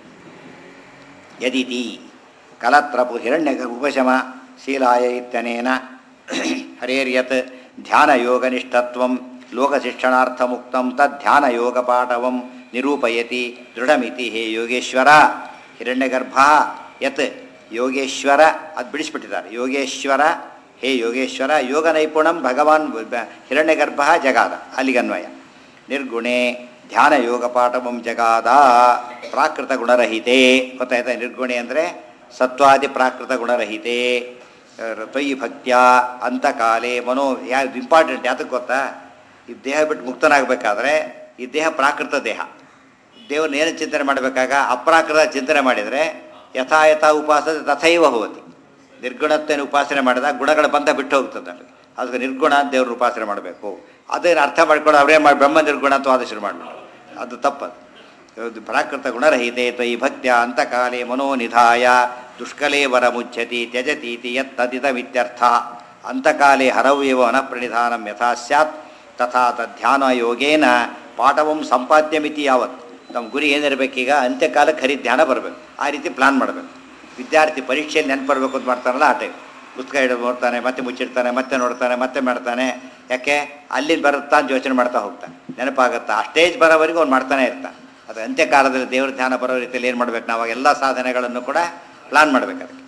ಯದಿತಿ ಕಲತ್ರಪು ಹಿರಣ್ಯ ಉಪಶಮ ಶೀಲಾಯ ಇತ್ಯನೇನ ಹರೇರ್ಯತ್ ಧ್ಯಾನಯೋಗನಿಷ್ಠತ್ವಂ ಲೋಕಶಿಕ್ಷಣಾರ್ಥಮುಕ್ತಂ ತದ್ಧ್ಯಾನಯೋಗಪಾಠವಂ ನಿರೂಪಯತಿ ದೃಢಮಿತಿ ಹೇ ಯೋಗೇಶ್ವರ ಹಿರಣ್ಯಗರ್ಭ ಯತ್ ಯೋಗೇಶ್ವರ ಅದು ಬಿಡಿಸ್ಬಿಟ್ಟಿದ್ದಾರೆ ಯೋಗೇಶ್ವರ ಹೇ ಯೋಗೇಶ್ವರ ಯೋಗ ನೈಪುಣಂ ಭಗವಾನ್ ಬ- ಹಿರಣ್ಯಗರ್ಭ ಜಗಾದ ಅಲ್ಲಿಗನ್ವಯ ನಿರ್ಗುಣೆ ಧ್ಯಾನ ಯೋಗ ಪಾಠವಂ ಜಗಾದ ಪ್ರಾಕೃತ ಗುಣರಹಿತೆ ಗೊತ್ತಾಯ್ತಾ ನಿರ್ಗುಣೆ ಅಂದರೆ ಸತ್ವಾದಿ ಪ್ರಾಕೃತ ಗುಣರಹಿತೆ ಅಹ್, ತ್ವಯಿ ಭಕ್ತ್ಯ ಅಂತಕಾಲೆ ಮನೋ ಯಾ ಇಂಪಾರ್ಟೆಂಟ್ ಯಾತಕ್ಕೆ ಗೊತ್ತಾ ಈ ದೇಹ ಬಿಟ್ಟು ಮುಕ್ತನಾಗಬೇಕಾದ್ರೆ ಈ ದೇಹ ಪ್ರಾಕೃತ ದೇಹ ದೇವ್ರನ್ನ ಏನು ಚಿಂತನೆ ಮಾಡಬೇಕಾಗ ಅಪ್ರಾಕೃತ ಚಿಂತನೆ ಮಾಡಿದರೆ ಯಥಾ ಯಥಾ ಉಪಾಸನೆ ತಥೈವ ಭವತಿ ನಿರ್ಗುಣತ್ವೇನ ಉಪಾಸನೆ ಮಾಡಿದಾಗ ಗುಣಗಳ ಬಂಧ ಬಿಟ್ಟು ಹೋಗ್ತದೆ ಅಲ್ಲಿ ಅದಕ್ಕೆ ನಿರ್ಗುಣ ಅಂತ ದೇವ್ರ ಉಪಾಸನೆ ಮಾಡಬೇಕು ಅದನ್ನು ಅರ್ಥ ಮಾಡ್ಕೊಂಡು ಅವ್ರೇನು ಮಾಡಿ ಬ್ರಹ್ಮ ನಿರ್ಗುಣ ಅಂತ ವಾದ ಶುರು ಮಾಡಿಬಿಟ್ಟು ಅದು ತಪ್ಪದು ಪ್ರಾಕೃತ ಗುಣರಹಿತೆ ತ್ವಯಿ ಭಕ್ತ್ಯ ಅಂತಕಾಲೇ ಮನೋನಿಧಾಯ ದುಷ್ಕಲೇ ವರ ಮುಚ್ಯತಿ ತ್ಯಜತೀತಿ ಯತ್ತದಿದಮಿತ್ಯರ್ಥ ಅಂತಕಾಲೇ ಹರವ್ಯವ ಅನಪ್ರಣಿಧಾನಂ ಯಥಾ ಸ್ಯಾತ್ ತಥಾ ತಧ್ಯಾನ ಯೋಗೇನ ಪಾಠವಂ ಸಂಪಾದ್ಯಮಿತಿ ಯಾವತ್ ನಮ್ಮ ಗುರಿ ಏನಿರಬೇಕೀಗ ಅಂತ್ಯಕಾಲಕ್ಕೆ ಹರಿ ಧ್ಯಾನ ಬರಬೇಕು ಆ ರೀತಿ ಪ್ಲಾನ್ ಮಾಡಬೇಕು ವಿದ್ಯಾರ್ಥಿ ಪರೀಕ್ಷೆಯಲ್ಲಿ ನೆನಪು ಬರಬೇಕು ಅಂತ ಮಾಡ್ತಾರಲ್ಲ ಆ ಟೈಮ್ ಪುಸ್ತಕ ಹಿಡಿದು ನೋಡ್ತಾನೆ ಮತ್ತೆ ಮುಚ್ಚಿಡ್ತಾನೆ ಮತ್ತೆ ನೋಡ್ತಾನೆ ಮತ್ತೆ ಮಾಡ್ತಾನೆ ಯಾಕೆ ಅಲ್ಲಿ ಬರುತ್ತಾ ಅಂತ ಯೋಚನೆ ಮಾಡ್ತಾ ಹೋಗ್ತಾನೆ ನೆನಪಾಗುತ್ತಾ ಆ ಸ್ಟೇಜ್ ಬರೋವರೆಗೂ ಅವ್ನು ಮಾಡ್ತಾನೆ ಇರ್ತಾನೆ ಅದು ಅಂತ್ಯಕಾಲದಲ್ಲಿ ದೇವ್ರ ಧ್ಯಾನ ಬರೋ ರೀತಿಯಲ್ಲಿ ಏನು ಮಾಡ್ಬೇಕು ನಾವು ಎಲ್ಲ ಸಾಧನೆಗಳನ್ನು ಕೂಡ ಪ್ಲಾನ್ ಮಾಡ್ಬೇಕು ಅದಕ್ಕೆ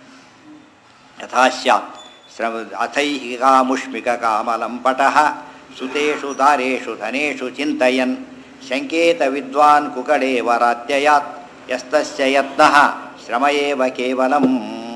ಯಥಾ ಸ್ಯಾತ್ ಶ್ರಮ ಅಥೈಹಿಕಾಮುಷ್ಮಿಕ ಕಾಮಲಂಪಟಃ ಸುತೇಷು ದಾರೇಷು ಧನೇಷು ಚಿಂತಯನ್ ಶಂಕೇತ ವಿದ್ವಾನ್ ಕುಕಡೇ ವರಾತ್ಯಯಾತ್ ಯಸ್ತಸ್ಯ ಯತ್ನಃ ಶ್ರಮ ಏವ ಕೇವಲಂ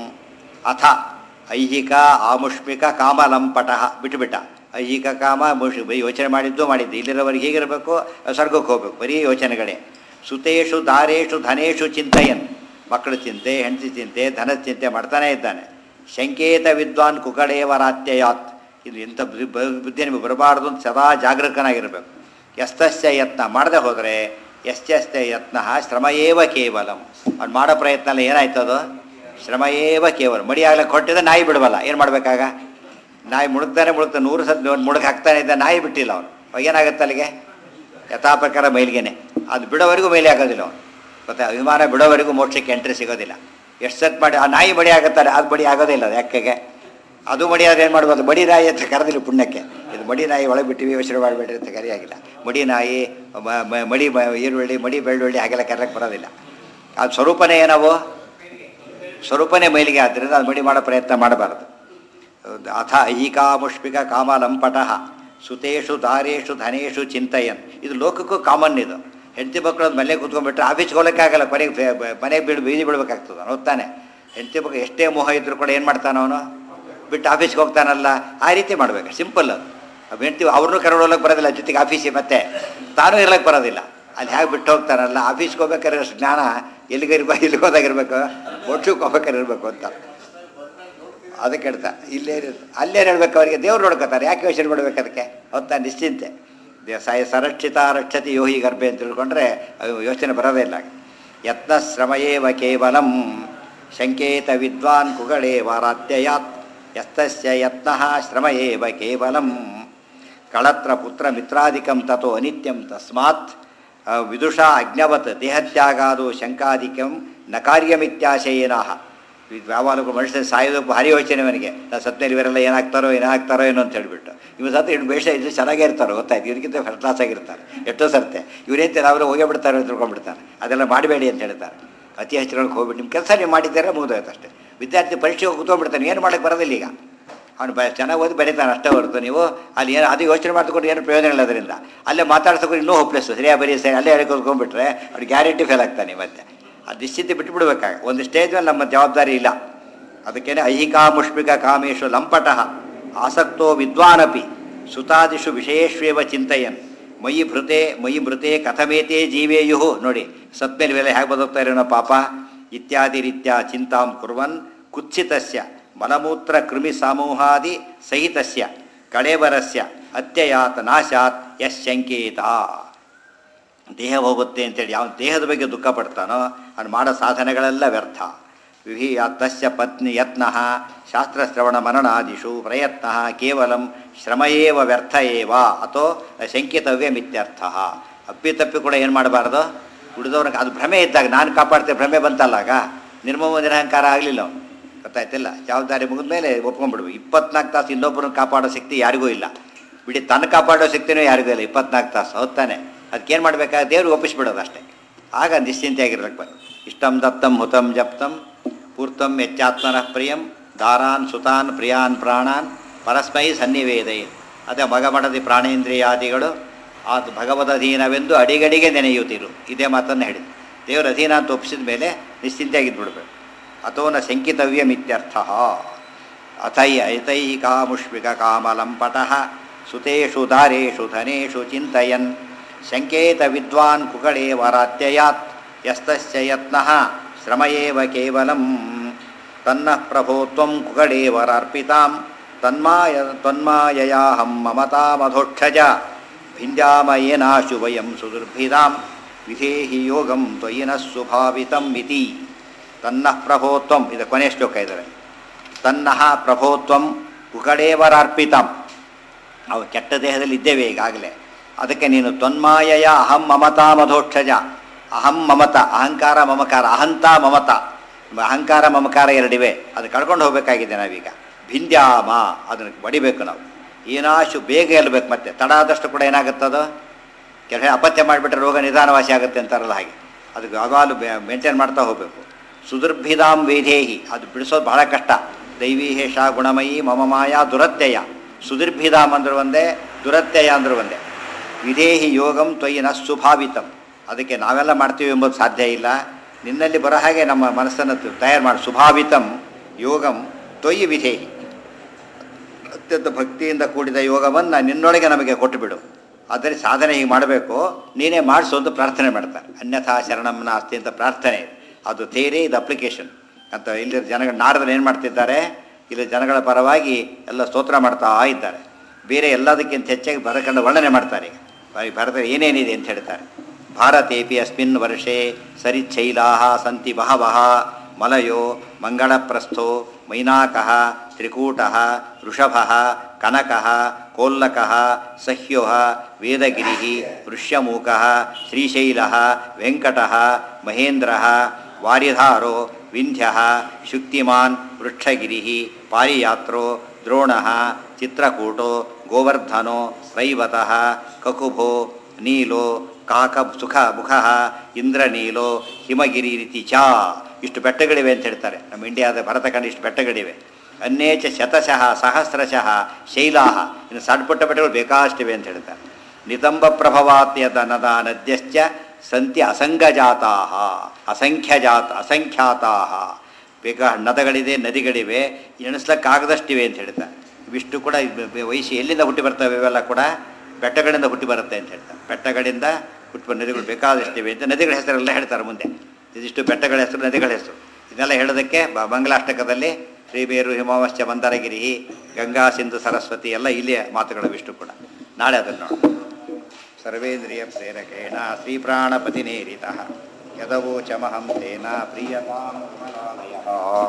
ಅಥ ಐಹಿಕ ಆಮುಷ್ಮಿಕ ಕಾಮಲಂಪಟಃ ಬಿಟ್ಟುಬಿಟ್ಟ ಐಹಿಕ ಕಾಮ ಮುಷ್ ಯೋಚನೆ ಮಾಡಿದ್ದು ಮಾಡಿದ್ದು ಇಲ್ಲಿರೋವರೆಗೆ ಹೀಗಿರಬೇಕು ಸ್ವರ್ಗಕ್ಕೆ ಹೋಗ್ಬೇಕು ಬರೀ ಯೋಚನೆಗಳೇ ಸುತೇಷು ದಾರೇಷು ಧನೇಷು ಚಿಂತಯನ್ ಮಕ್ಕಳ ಚಿಂತೆ ಹೆಂಡತಿ ಚಿಂತೆ ಧನದ ಚಿಂತೆ ಮಾಡ್ತಾನೇ ಇದ್ದಾನೆ ಶಂಕೇತ ವಿದ್ವಾನ್ ಕುಕಡೇವರಾತ್ಯಯಾತ್ ಇದು ಎಂಥ ಬುದ್ಧಿ- ಬ- ಬುದ್ಧಿ ನಿಮಗೆ ಬರಬಾರ್ದು ಅಂತ ಸದಾ ಜಾಗರೂಕನಾಗಿರಬೇಕು ಎಸ್ತಸ್ಯ ಯತ್ನ ಮಾಡದೆ ಹೋದರೆ ಎಷ್ಟೆಸ್ತೆ ಯತ್ನ ಶ್ರಮ ಏವ ಕೇವಲಂ ಅವ್ನು ಮಾಡೋ ಪ್ರಯತ್ನ ಎಲ್ಲ ಏನಾಯ್ತು ಅದು ಶ್ರಮ ಏವ ಕೇವಲ ಮಡಿ ಆಗ್ಲಿಕ್ಕೆ ಹೊಟ್ಟಿದ್ರೆ ನಾಯಿ ಬಿಡಬಲ್ಲ ಏನು ಮಾಡಬೇಕಾಗ ನಾಯಿ ಮುಳುಗ್ತಾನೆ ಮುಳುಗ್ತಾನೆ ನೂರು ಸತ್ ಮುಳುಗ್ ಹಾಕ್ತಾನೆ ಇದ್ದ ನಾಯಿ ಬಿಟ್ಟಿಲ್ಲ ಅವನು ಅವಾಗ ಏನಾಗುತ್ತೆ ಅಲ್ಲಿಗೆ ಯಥಾ ಪ್ರಕಾರ ಮೈಲಿಗೆನೆ ಅದು ಬಿಡೋವರೆಗೂ ಮೇಲೆ ಆಗೋದಿಲ್ಲ ಅವನು ಮತ್ತೆ ವಿಮಾನ ಬಿಡೋವರೆಗೂ ಮೋಕ್ಷಕ್ಕೆ ಎಂಟ್ರಿ ಸಿಗೋದಿಲ್ಲ ಎಷ್ಟು ಸತ್ ಮಾಡಿ ಆ ನಾಯಿ ಬಡಿ ಆಗುತ್ತಾರೆ ಅದು ಬಡಿ ಆಗೋದೇ ಇಲ್ಲ ಅದು ಯಾಕೆಗೆ ಅದು ಮಡಿ ಆದ್ರೆ ಏನು ಮಾಡ್ಬೋದು ಮಡಿ ನಾಯಿ ಅಂತ ಕರೆದಿಲ್ಲ ಪುಣ್ಯಕ್ಕೆ ಇದು ಮಡಿ ನಾಯಿ ಒಳಗೆ ಬಿಟ್ಟಿವಿ ಯೋಚನೆ ಮಾಡಬೇಡ್ರಿ ಅಂತ ಕರೆಯಾಗಿಲ್ಲ ಮಡಿ ನಾಯಿ ಮ- ಮ- ಮಡಿ ಮ- ಈರುಳ್ಳಿ ಮಡಿ ಬೆಳ್ಳುಳ್ಳಿ ಹಾಗೆಲ್ಲ ಕರೆಯಕ್ಕೆ ಬರೋದಿಲ್ಲ ಅದು ಸ್ವರೂಪನೇ ಏನವು ಸ್ವರೂಪನೇ ಮೈಲಿಗೆ ಆದ್ದರಿಂದ ಅದು ಮಡಿ ಮಾಡೋ ಪ್ರಯತ್ನ ಮಾಡಬಾರದು ಅಥ ಐಹಿಕಾಮುಷ್ಪಿಕ ಕಾಮಲಂಪಟಃ ಸುತೇಷು ದಾರೇಷು ಧನೇಷು ಚಿಂತಯನ್ ಇದು ಲೋಕಕ್ಕೂ ಕಾಮನ್ ಇದು ಹೆಂಡತಿ ಮಕ್ಕಳು ಮನೆ ಕೂತ್ಕೊಂಡ್ಬಿಟ್ರೆ ಆಫೀಸ್ಗೆ ಹೋಗೋಕ್ಕಾಗಲ್ಲ ಕೊನೆಗೆ ಫೆ- ಬ- ಮನೆಗೆ ಬೀಳು ಬೀದಿ ಬೀಳ್ಬೇಕಾಗ್ತದೆ ಹೋಗ್ತಾನೆ ಹೆಂಡತಿ ಮಕ್ಕಳು ಎಷ್ಟೇ ಮೋಹ ಇದ್ರೂ ಕೂಡ ಏನು ಮಾಡ್ತಾನೆ ಅವನು ಬಿಟ್ಟು ಆಫೀಸ್ಗೆ ಹೋಗ್ತಾನಲ್ಲ ಆ ರೀತಿ ಮಾಡ್ಬೇಕು ಸಿಂಪಲ್ ಅದು ಅವ್ ಹೆಂಡ್ತಿ ಅವ್ರನ್ನೂ ಕರ್ಕೊಂಡು ಹೋಗ್ಲಿಕ್ಕೆ ಬರೋದಿಲ್ಲ ಜೊತೆಗೆ ಆಫೀಸಿಗೆ ಮತ್ತೆ ತಾನೂ ಇರ್ಲಕ್ಕೆ ಬರೋದಿಲ್ಲ ಅಲ್ಲಿ ಹೇಗೆ ಬಿಟ್ಟು ಹೋಗ್ತಾನಲ್ಲ ಆಫೀಸ್ಗೆ ಹೋಗ್ಬೇಕಾದ್ರೆ ಅಷ್ಟು ಜ್ಞಾನ ಎಲ್ಲಿಗಿರ್ಬೇಕು ಎಲ್ಲಿಗೆ ಹೋದಾಗಿರ್ಬೇಕು ಒಟ್ಟಕ್ಕೆ ಹೋಗ್ಬೇಕಾದ್ರೆ ಇರಬೇಕು ಅಂತ ಅದಕ್ಕೆ ಹೇಳ್ತಾ ಇಲ್ಲೇ ಅಲ್ಲೇ ಹೇಳ್ಬೇಕು ಅವರಿಗೆ ದೇವ್ರು ನೋಡ್ಕೋತಾರೆ ಯಾಕೆ ಯೋಚನೆ ಮಾಡ್ಬೇಕು ಅದಕ್ಕೆ ಹೊತ್ತ ನಿಶ್ಚಿಂತೆ ದೇ ಸಾಯ ಸರಕ್ಷಿತ ರಕ್ಷತಿ ಯೋಹಿ ಗರ್ಭೆ ಅಂತ ತಿಳ್ಕೊಂಡ್ರೆ ಅದು ಯೋಚನೆ ಬರೋದೇ ಇಲ್ಲ ಯತ್ನ ಶ್ರಮಯೇವ ಕೇವಲಂ ಶಂಕೇತ ವಿದ್ವಾನ್ ಕುಗಳೇ ವಾರಾತ್ಯಯಾತ್ ಯಸ್ತಸ್ಯ ಯತ್ನಃ ಶ್ರಮ ಏವ ಕೇವಲಂ ಕಳತ್ರ ಪುತ್ರ ಮಿತ್ರಾದಿಕಂ ತಥೋ ಅನಿತ್ಯಂ ತಸ್ಮಾತ್ ಆ, ವಿದುಷಾ ಅಜ್ಞವತ್ ದೇಹತ್ಯಾಗಾದು ಶಂಕಾದಿಕಂ ನ ಕಾರ್ಯಮಿತ್ಯಾಶಯೇನಾಹ ಯಾವಾಗಲೂ ಮನುಷ್ಯನ ಸಾಯೋದು ಭಾರಿ ಯೋಚನೆ ಅವನಿಗೆ ನಾನು ಸತ್ಮೇಲೆ ಇವರೆಲ್ಲ ಏನಾಗ್ತಾರೋ ಏನಾಗ್ತಾರೋ ಏನೋ ಅಂತ ಹೇಳ್ಬಿಟ್ಟು ಇವ್ ಸತ್ತ ಇವ್ನು ಬೇಷ ಇದು ಚೆನ್ನಾಗೇ ಇರ್ತಾರೋ ಗೊತ್ತಾಯ್ತು ಇವ್ರಿಗಿಂತ ಫಸ್ಟ್ ಕ್ಲಾಸ್ ಆಗಿರ್ತಾರೆ ಎಷ್ಟೋ ಸರ್ತೆ ಇವ್ರೇಂತ ಅವರು ಹೋಗೇ ಬಿಡ್ತಾರೆ ಅಂತ ತಿಳ್ಕೊಂಡ್ಬಿಡ್ತಾರೆ ಅದೆಲ್ಲ ಮಾಡಬೇಡಿ ಅಂತ ಹೇಳ್ತಾರೆ ಅತಿ ಹಚ್ಚಿರೋಕ್ಕೆ ಹೋಗ್ಬಿಟ್ಟು ನಿಮ್ಮ ಕೆಲಸ ನೀವು ಮಾಡಿದ್ದಾರೆ ಮುಗಿದೋಯ್ತು ಅಷ್ಟೇ ವಿದ್ಯಾರ್ಥಿ ಪರೀಕ್ಷೆಗೆ ಕೂತ್ಕೊಂಡ್ಬಿಡ್ತಾನೆ ಏನು ಮಾಡೋಕ್ಕೆ ಬರೋದಿಲ್ಲ ಈಗ ಅವ್ನು ಬ ಚೆನ್ನಾಗಿ ಓದಿ ಬರೀತಾನೆ ಅಷ್ಟೇ ಹೊರತು ನೀವು ಅಲ್ಲಿ ಏನು ಅದು ಯೋಚನೆ ಮಾಡ್ಕೊಂಡು ಏನು ಪ್ರಯೋಜನ ಇಲ್ಲ ಅದರಿಂದ ಅಲ್ಲೇ ಮಾತಾಡ್ಸೋಕೆ ಇನ್ನೂ ಹೋಪ್ಲೆಸ್ ಸರಿಯಾಗಿ ಬರೀ ಸರಿ ಅಲ್ಲೇ ಹೇಳ್ಕೊಂಡ್ಬಿಟ್ರೆ ಅವ್ರು ಗ್ಯಾರಂಟಿ ಫೇಲ್ ಆಗ್ತಾನೆ ಮತ್ತೆ ಅದು ನಿಶ್ಚಿತ ಬಿಟ್ಟುಬಿಡ್ಬೇಕಾಗ ಒಂದು ಸ್ಟೇಜ್ ಮೇಲೆ ನಮ್ಮ ಜವಾಬ್ದಾರಿ ಇಲ್ಲ ಅದಕ್ಕೇನೆ ಐಹಿಕಾ ಮುಷ್ಮಿಕ ಕಾಮೇಶು ಲಂಪಟಃ ಆಸಕ್ತೋ ವಿದ್ವಾನಪಿ ಸುತಾದಿಷು ವಿಷಯೇಶ್ವೇವ ಚಿಂತಯನ್ ಮಯಿ ಭೃತೆ ಮಯಿ ಮೃತೆ ಕಥಮೇತೇ ಜೀವೇಯು ನೋಡಿ ಸತ್ಮೇಲೆ ಮೇಲೆ ಹೇಗೆ ಬದುಕ್ತಾ ಇರೋಣ ಪಾಪ ಇತ್ಯಾದಿ ರೀತ್ಯ ಚಿಂತಾಂ ಕುರ್ವನ್ ಕುತ್ಸಿತಸ್ಯ ಮಲಮೂತ್ರ ಕೃಮಿ ಸಮೂಹಾದಿ ಸಹಿತಸ್ಯ ಕಳೇಬರಸ್ಯ ಅತ್ಯಯಾತ್ ನಾಶಾತ್ ಯಶಂಕೇತ ದೇಹ ಹೋಗುತ್ತೆ ಅಂತೇಳಿ ಯಾವ ದೇಹದ ಬಗ್ಗೆ ದುಃಖ ಪಡ್ತಾನೋ ಅವ್ನು ಮಾಡೋ ಸಾಧನೆಗಳೆಲ್ಲ ವ್ಯರ್ಥ ವಿಹಿ ತಸ್ಯ ಪತ್ನಿ ಯತ್ನ ಶಾಸ್ತ್ರಶ್ರವಣ ಮನನಾದಿಷು ಪ್ರಯತ್ನ ಕೇವಲಂ ಶ್ರಮಯೇವ ವ್ಯರ್ಥ ಏವ ಅಥೋ ಶಂಕಿತವ್ಯಮಿತ್ಯರ್ಥ ಅಪ್ಪಿತಪ್ಪಿ ಕೂಡ ಏನು ಮಾಡಬಾರ್ದು ಉಳಿದವ್ರಿಗೆ ಅದು ಭ್ರಮೆ ಇದ್ದಾಗ ನಾನು ಕಾಪಾಡ್ತೇನೆ ಭ್ರಮೆ ಬಂತಲ್ಲ ಆಗ ನಿರ್ಮಮ ನಿರಹಂಕಾರ ಆಗಲಿಲ್ಲ ಅವನು ಗೊತ್ತಾಯ್ತಿಲ್ಲ ಜವಾಬ್ದಾರಿ ಮುಗಿದ ಮೇಲೆ ಒಪ್ಕೊಂಡ್ಬಿಡ್ಬೇಕು ಇಪ್ಪತ್ನಾಲ್ಕು ತಾಸು ಇನ್ನೊಬ್ಬರನ್ನ ಕಾಪಾಡೋ ಶಕ್ತಿ ಯಾರಿಗೂ ಇಲ್ಲ ಬಿಡಿ ತನ್ನ ಕಾಪಾಡೋ ಶಕ್ತಿನೂ ಯಾರಿಗೂ ಇಲ್ಲ ಇಪ್ಪತ್ನಾಲ್ಕು ತಾಸು ಹೊತ್ತಾನೆ ಅದಕ್ಕೇನು ಮಾಡಬೇಕಾಗ ದೇವ್ರಿಗೆ ಒಪ್ಪಿಸ್ಬಿಡೋದು ಅಷ್ಟೇ ಆಗ ನಿಶ್ಚಿಂತೆಯಾಗಿರ್ಬೇಕು ಬರ್ ಇಷ್ಟಂ ದತ್ತಂ ಹುತಂ ಜಪ್ತಂ ಪೂರ್ತಂ ಹೆಚ್ಚಾತ್ಮನಃ ಪ್ರಿಯಂ ದಾರಾನ್ ಸುತಾನ್ ಪ್ರಿಯಾನ್ ಪ್ರಾಣಾನ್ ಪರಸ್ಮೈ ಸನ್ನಿವೇದೈ ಅದೇ ಮಗಮಡದಿ ಪ್ರಾಣೇಂದ್ರಿಯಾದಿಗಳು ಅದು ಭಗವದ್ ಅಧೀನವೆಂದು ಅಡಿಗಡಿಗೆ ನೆನೆಯುತ್ತಿರು ಇದೇ ಮಾತನ್ನು ಹೇಳಿದ್ರು ದೇವರ ಅಧೀನ ಅಂತ ಒಪ್ಪಿಸಿದ ಮೇಲೆ ನಿಶ್ಚಿಂತೆಯಾಗಿದ್ಬಿಡ್ಬೇಕು ಅಥೋನ ಶಂಕಿತವ್ಯಮಿತ್ಯರ್ಥ ಅಥೈ ಐತೈಹಿಕಾಮುಷ್ಮಿಕ ಕಾಮಲಂಪಟಃ ಸುತೇಷು ದಾರೇಷು ಧನೇಷು ಚಿಂತಯನ್ ಶಂಕೇತ ವಿದ್ವಾನ್ ಕುಕಳೇ ವರಾತ್ಯಯಾತ್ ಯಸ್ತಸ್ಯ ಯತ್ನಃ ಶ್ರಮ ಏವ ಕೇವಲಂ ತನ್ನಃ ಪ್ರಭೋ ತ್ವಂ ಕುಕಳೇ ವರಾರ್ಪಿತಾಂ ತನ್ಮಾಯ ತನ್ಮಾಯಯಾಹಂ ಮಮತಾಮಧೋಕ್ಷಜ ಭಿಂಜಾಮಯೇನಾಶು ವಯಂ ಸುದುರ್ಭಿದಾಂ ವಿಧೇಹಿ ಯೋಗಂ ತ್ವಯಿನ ಸುಭಾವಿತಂ ಇತಿ ತನ್ನಃ ಪ್ರಭೋತ್ವಂ ಇದು ಕೊನೆ ಶ್ಲೋಕ ಇದ್ದಾರೆ ತನ್ನಃ ಪ್ರಭೋತ್ವಂ ಉಕಡೇವರಾರ್ಪಿತಂ ಅವು ಕೆಟ್ಟ ದೇಹದಲ್ಲಿ ಇದ್ದೇವೆ ಈಗಾಗಲೇ ಅದಕ್ಕೆ ನೀನು ತೊನ್ಮಾಯಯ ಅಹಂ ಮಮತಾ ಮಧೋಕ್ಷಜ ಅಹಂ ಮಮತ ಅಹಂಕಾರ ಮಮಕಾರ ಅಹಂತ ಮಮತ ಅಹಂಕಾರ ಮಮಕಾರ ಎರಡಿವೆ ಅದು ಕಳ್ಕೊಂಡು ಹೋಗಬೇಕಾಗಿದೆ ನಾವೀಗ ಭಿಂದ್ಯಾಮ ಅದನ್ನು ಬಡಿಬೇಕು ನಾವು ಏನಾಶು ಬೇಗ ಗೆಲ್ಲಬೇಕು ಮತ್ತೆ ತಡ ಆದಷ್ಟು ಕೂಡ ಏನಾಗುತ್ತದು ಕೆಲವು ಅಪತ್ಯ ಮಾಡಿಬಿಟ್ರೆ ರೋಗ ನಿಧಾನವಾಸಿ ಆಗುತ್ತೆ ಅಂತಾರಲ್ಲ ಹಾಗೆ ಅದಕ್ಕೆ ಯಾವಾಗಲೂ ಮೇಂಟೈನ್ ಮಾಡ್ತಾ ಹೋಗಬೇಕು ಸುದೃಭಿದಾಂ ವೇದೇಹಿ ಅದು ಬಿಡಿಸೋದು ಬಹಳ ಕಷ್ಟ ದೈವಿ ಹೇಷ ಗುಣಮಯಿ ಮಮ ಮಾಯಾ ದುರತ್ಯಯ ಸುದೀರ್ಭಿದಾಮ್ ಅಂದ್ರೆ ಒಂದೇ ದುರತ್ಯಯ ಅಂದ್ರೆ ಒಂದೇ ವಿಧೇಹಿ ಯೋಗಂ ತ್ವಯಿನ ಸುಭಾವಿತಂ ಅದಕ್ಕೆ ನಾವೆಲ್ಲ ಮಾಡ್ತೀವಿ ಎಂಬುದು ಸಾಧ್ಯ ಇಲ್ಲ ನಿನ್ನಲ್ಲಿ ಬರೋ ಹಾಗೆ ನಮ್ಮ ಮನಸ್ಸನ್ನು ತ- ತಯಾರು ಮಾಡಿ ಸುಭಾವಿತಂ ಯೋಗಂ ತ್ವಯಿ ವಿಧೇಹಿ ಅತ್ಯಂತ ಭಕ್ತಿಯಿಂದ ಕೂಡಿದ ಯೋಗವನ್ನು ನಿನ್ನೊಳಗೆ ನಮಗೆ ಕೊಟ್ಟುಬಿಡು ಆದರೆ ಸಾಧನೆ ಹೀಗೆ ಮಾಡಬೇಕು ನೀನೇ ಮಾಡಿಸು ಅಂತ ಪ್ರಾರ್ಥನೆ ಮಾಡ್ತಾರೆ ಅನ್ಯಥಾ ಶರಣಂ ನಾಸ್ತಿ ಅಂತ ಪ್ರಾರ್ಥನೆ ಇದೆ. ಅದು ಥೇರಿ ಇದು ಅಪ್ಲಿಕೇಶನ್ ಅಂತ ಇಲ್ಲಿ ಜನಗಳು ನಾರದರು ಏನು ಮಾಡ್ತಿದ್ದಾರೆ ಇಲ್ಲಿ ಜನಗಳ ಪರವಾಗಿ ಎಲ್ಲ ಸ್ತೋತ್ರ ಮಾಡ್ತಾ ಇದ್ದಾರೆ ಬೇರೆ ಎಲ್ಲದಕ್ಕಿಂತ ಹೆಚ್ಚಾಗಿ ಭರಕಂಡ ವರ್ಣನೆ ಮಾಡ್ತಾರೆ ಈಗ ಬರೀ ಭಾರತ ಏನೇನಿದೆ ಅಂತ ಹೇಳ್ತಾರೆ ಭಾರತೇಪಿ ಅಸ್ಮಿನ್ ವರ್ಷೆ ಸರಿಚ್ಛೈಲಾ ಸಂತಿ ಬಹವಃ ಮಲಯೋ ಮಂಗಳಪ್ರಸ್ಥೋ ಮೈನಾಕಃ ತ್ರಿಕೂಟಃ ವೃಷಭಃ ಕನಕಃ ಕೋಲ್ಲಕಃ ಸಹ್ಯೋಃ ವೇದಗಿರಿः ವೃಷ್ಯಮೂಕಃ ಶ್ರೀಶೈಲಃ ವೆಂಕಟಃ ಮಹೇಂದ್ರಃ ವಾರಿಧಾರೋ ವಿಂಧ್ಯಃ ಶುಕ್ತಿಮಾನ್ ವೃಕ್ಷಗಿರಿः ಪಾರಿಯಾತ್ರೋ ದ್ರೋಣಃ ಚಿತ್ರಕೂಟೋ ಗೋವರ್ಧನೋ ರೈವತಃ ಕಕುಭೋ ನೀಲೋ ಕಾಕ ಸುಖ ಮುಖ ಇಂದ್ರನೀಲೋ ಹಿಮಗಿರಿ ರೀತಿ ಚಾ ಇಷ್ಟು ಬೆಟ್ಟಗಳಿವೆ ಅಂತ ಹೇಳ್ತಾರೆ ನಮ್ಮ ಇಂಡಿಯಾದ ಭರತಖಂಡ ಇಷ್ಟು ಬೆಟ್ಟಗಳಿವೆ ಅನ್ಯೇಚ ಶತಶಃ ಸಹಸ್ರಶಃ ಶೈಲಾಹ ಇನ್ನು ಸಣ್ಣ ಪುಟ್ಟ ಬೆಟ್ಟಗಳು ಬೇಕಾಷ್ಟಿವೆ ಅಂತ ಹೇಳ್ತಾರೆ ನಿತಂಬ ಪ್ರಭವಾತ್ಯದ ನದ ನದ್ಯಶ್ಚ ಸಂತಿ ಅಸಂಗಜಾತಾ ಅಸಂಖ್ಯಜಾತ ಅಸಂಖ್ಯಾತಾ ಬೇಗ ನದಗಳಿದೆ ನದಿಗಳಿವೆ ಎಣಿಸ್ಲಕ್ಕಾಗದಷ್ಟಿವೆ ಅಂತ ಹೇಳ್ತಾರೆ ಇವಿಷ್ಟು ಕೂಡ ವಯಸ್ಸು ಎಲ್ಲಿಂದ ಹುಟ್ಟಿ ಬರ್ತವೆ ಇವೆಲ್ಲ ಕೂಡ ಬೆಟ್ಟಗಳಿಂದ ಹುಟ್ಟಿ ಬರುತ್ತೆ ಅಂತ ಹೇಳ್ತಾರೆ ಬೆಟ್ಟಗಳಿಂದ ಹುಟ್ಟಿ ಬರೋ ನದಿಗಳು ಬೇಕಾದಷ್ಟಿವೆ ಅಂತ ನದಿಗಳ ಹೆಸರೆಲ್ಲ ಹೇಳ್ತಾರೆ ಮುಂದೆ ಇದಿಷ್ಟು ಬೆಟ್ಟಗಳ ಹೆಸರು ನದಿಗಳ ಹೆಸರು ಇದನ್ನೆಲ್ಲ ಹೇಳೋದಕ್ಕೆ ಬ ಮಂಗಲಾಷ್ಟಕದಲ್ಲಿ ಶ್ರೀಬೇರು ಹಿಮಾವಶ್ಚ ಮಂದರಗಿರಿ ಗಂಗಾ ಸಿಂಧು ಸರಸ್ವತಿ ಎಲ್ಲ ಇಲ್ಲಿಯ ಮಾತುಗಳು ಇಷ್ಟು ಕೂಡ ನಾಳೆ ಅದನ್ನು ನೋಡೋಣ ಸರ್ವೇಂದ್ರಿಯ ಪ್ರೇರಕೇಣ ಶ್ರೀಪ್ರಾಣಪತಿನೇರಿತಃ ಯದವೋಚಮಹಂ ತೇನ ಪ್ರಿಯತಾಂ ಕಮಲಾಲಯಃ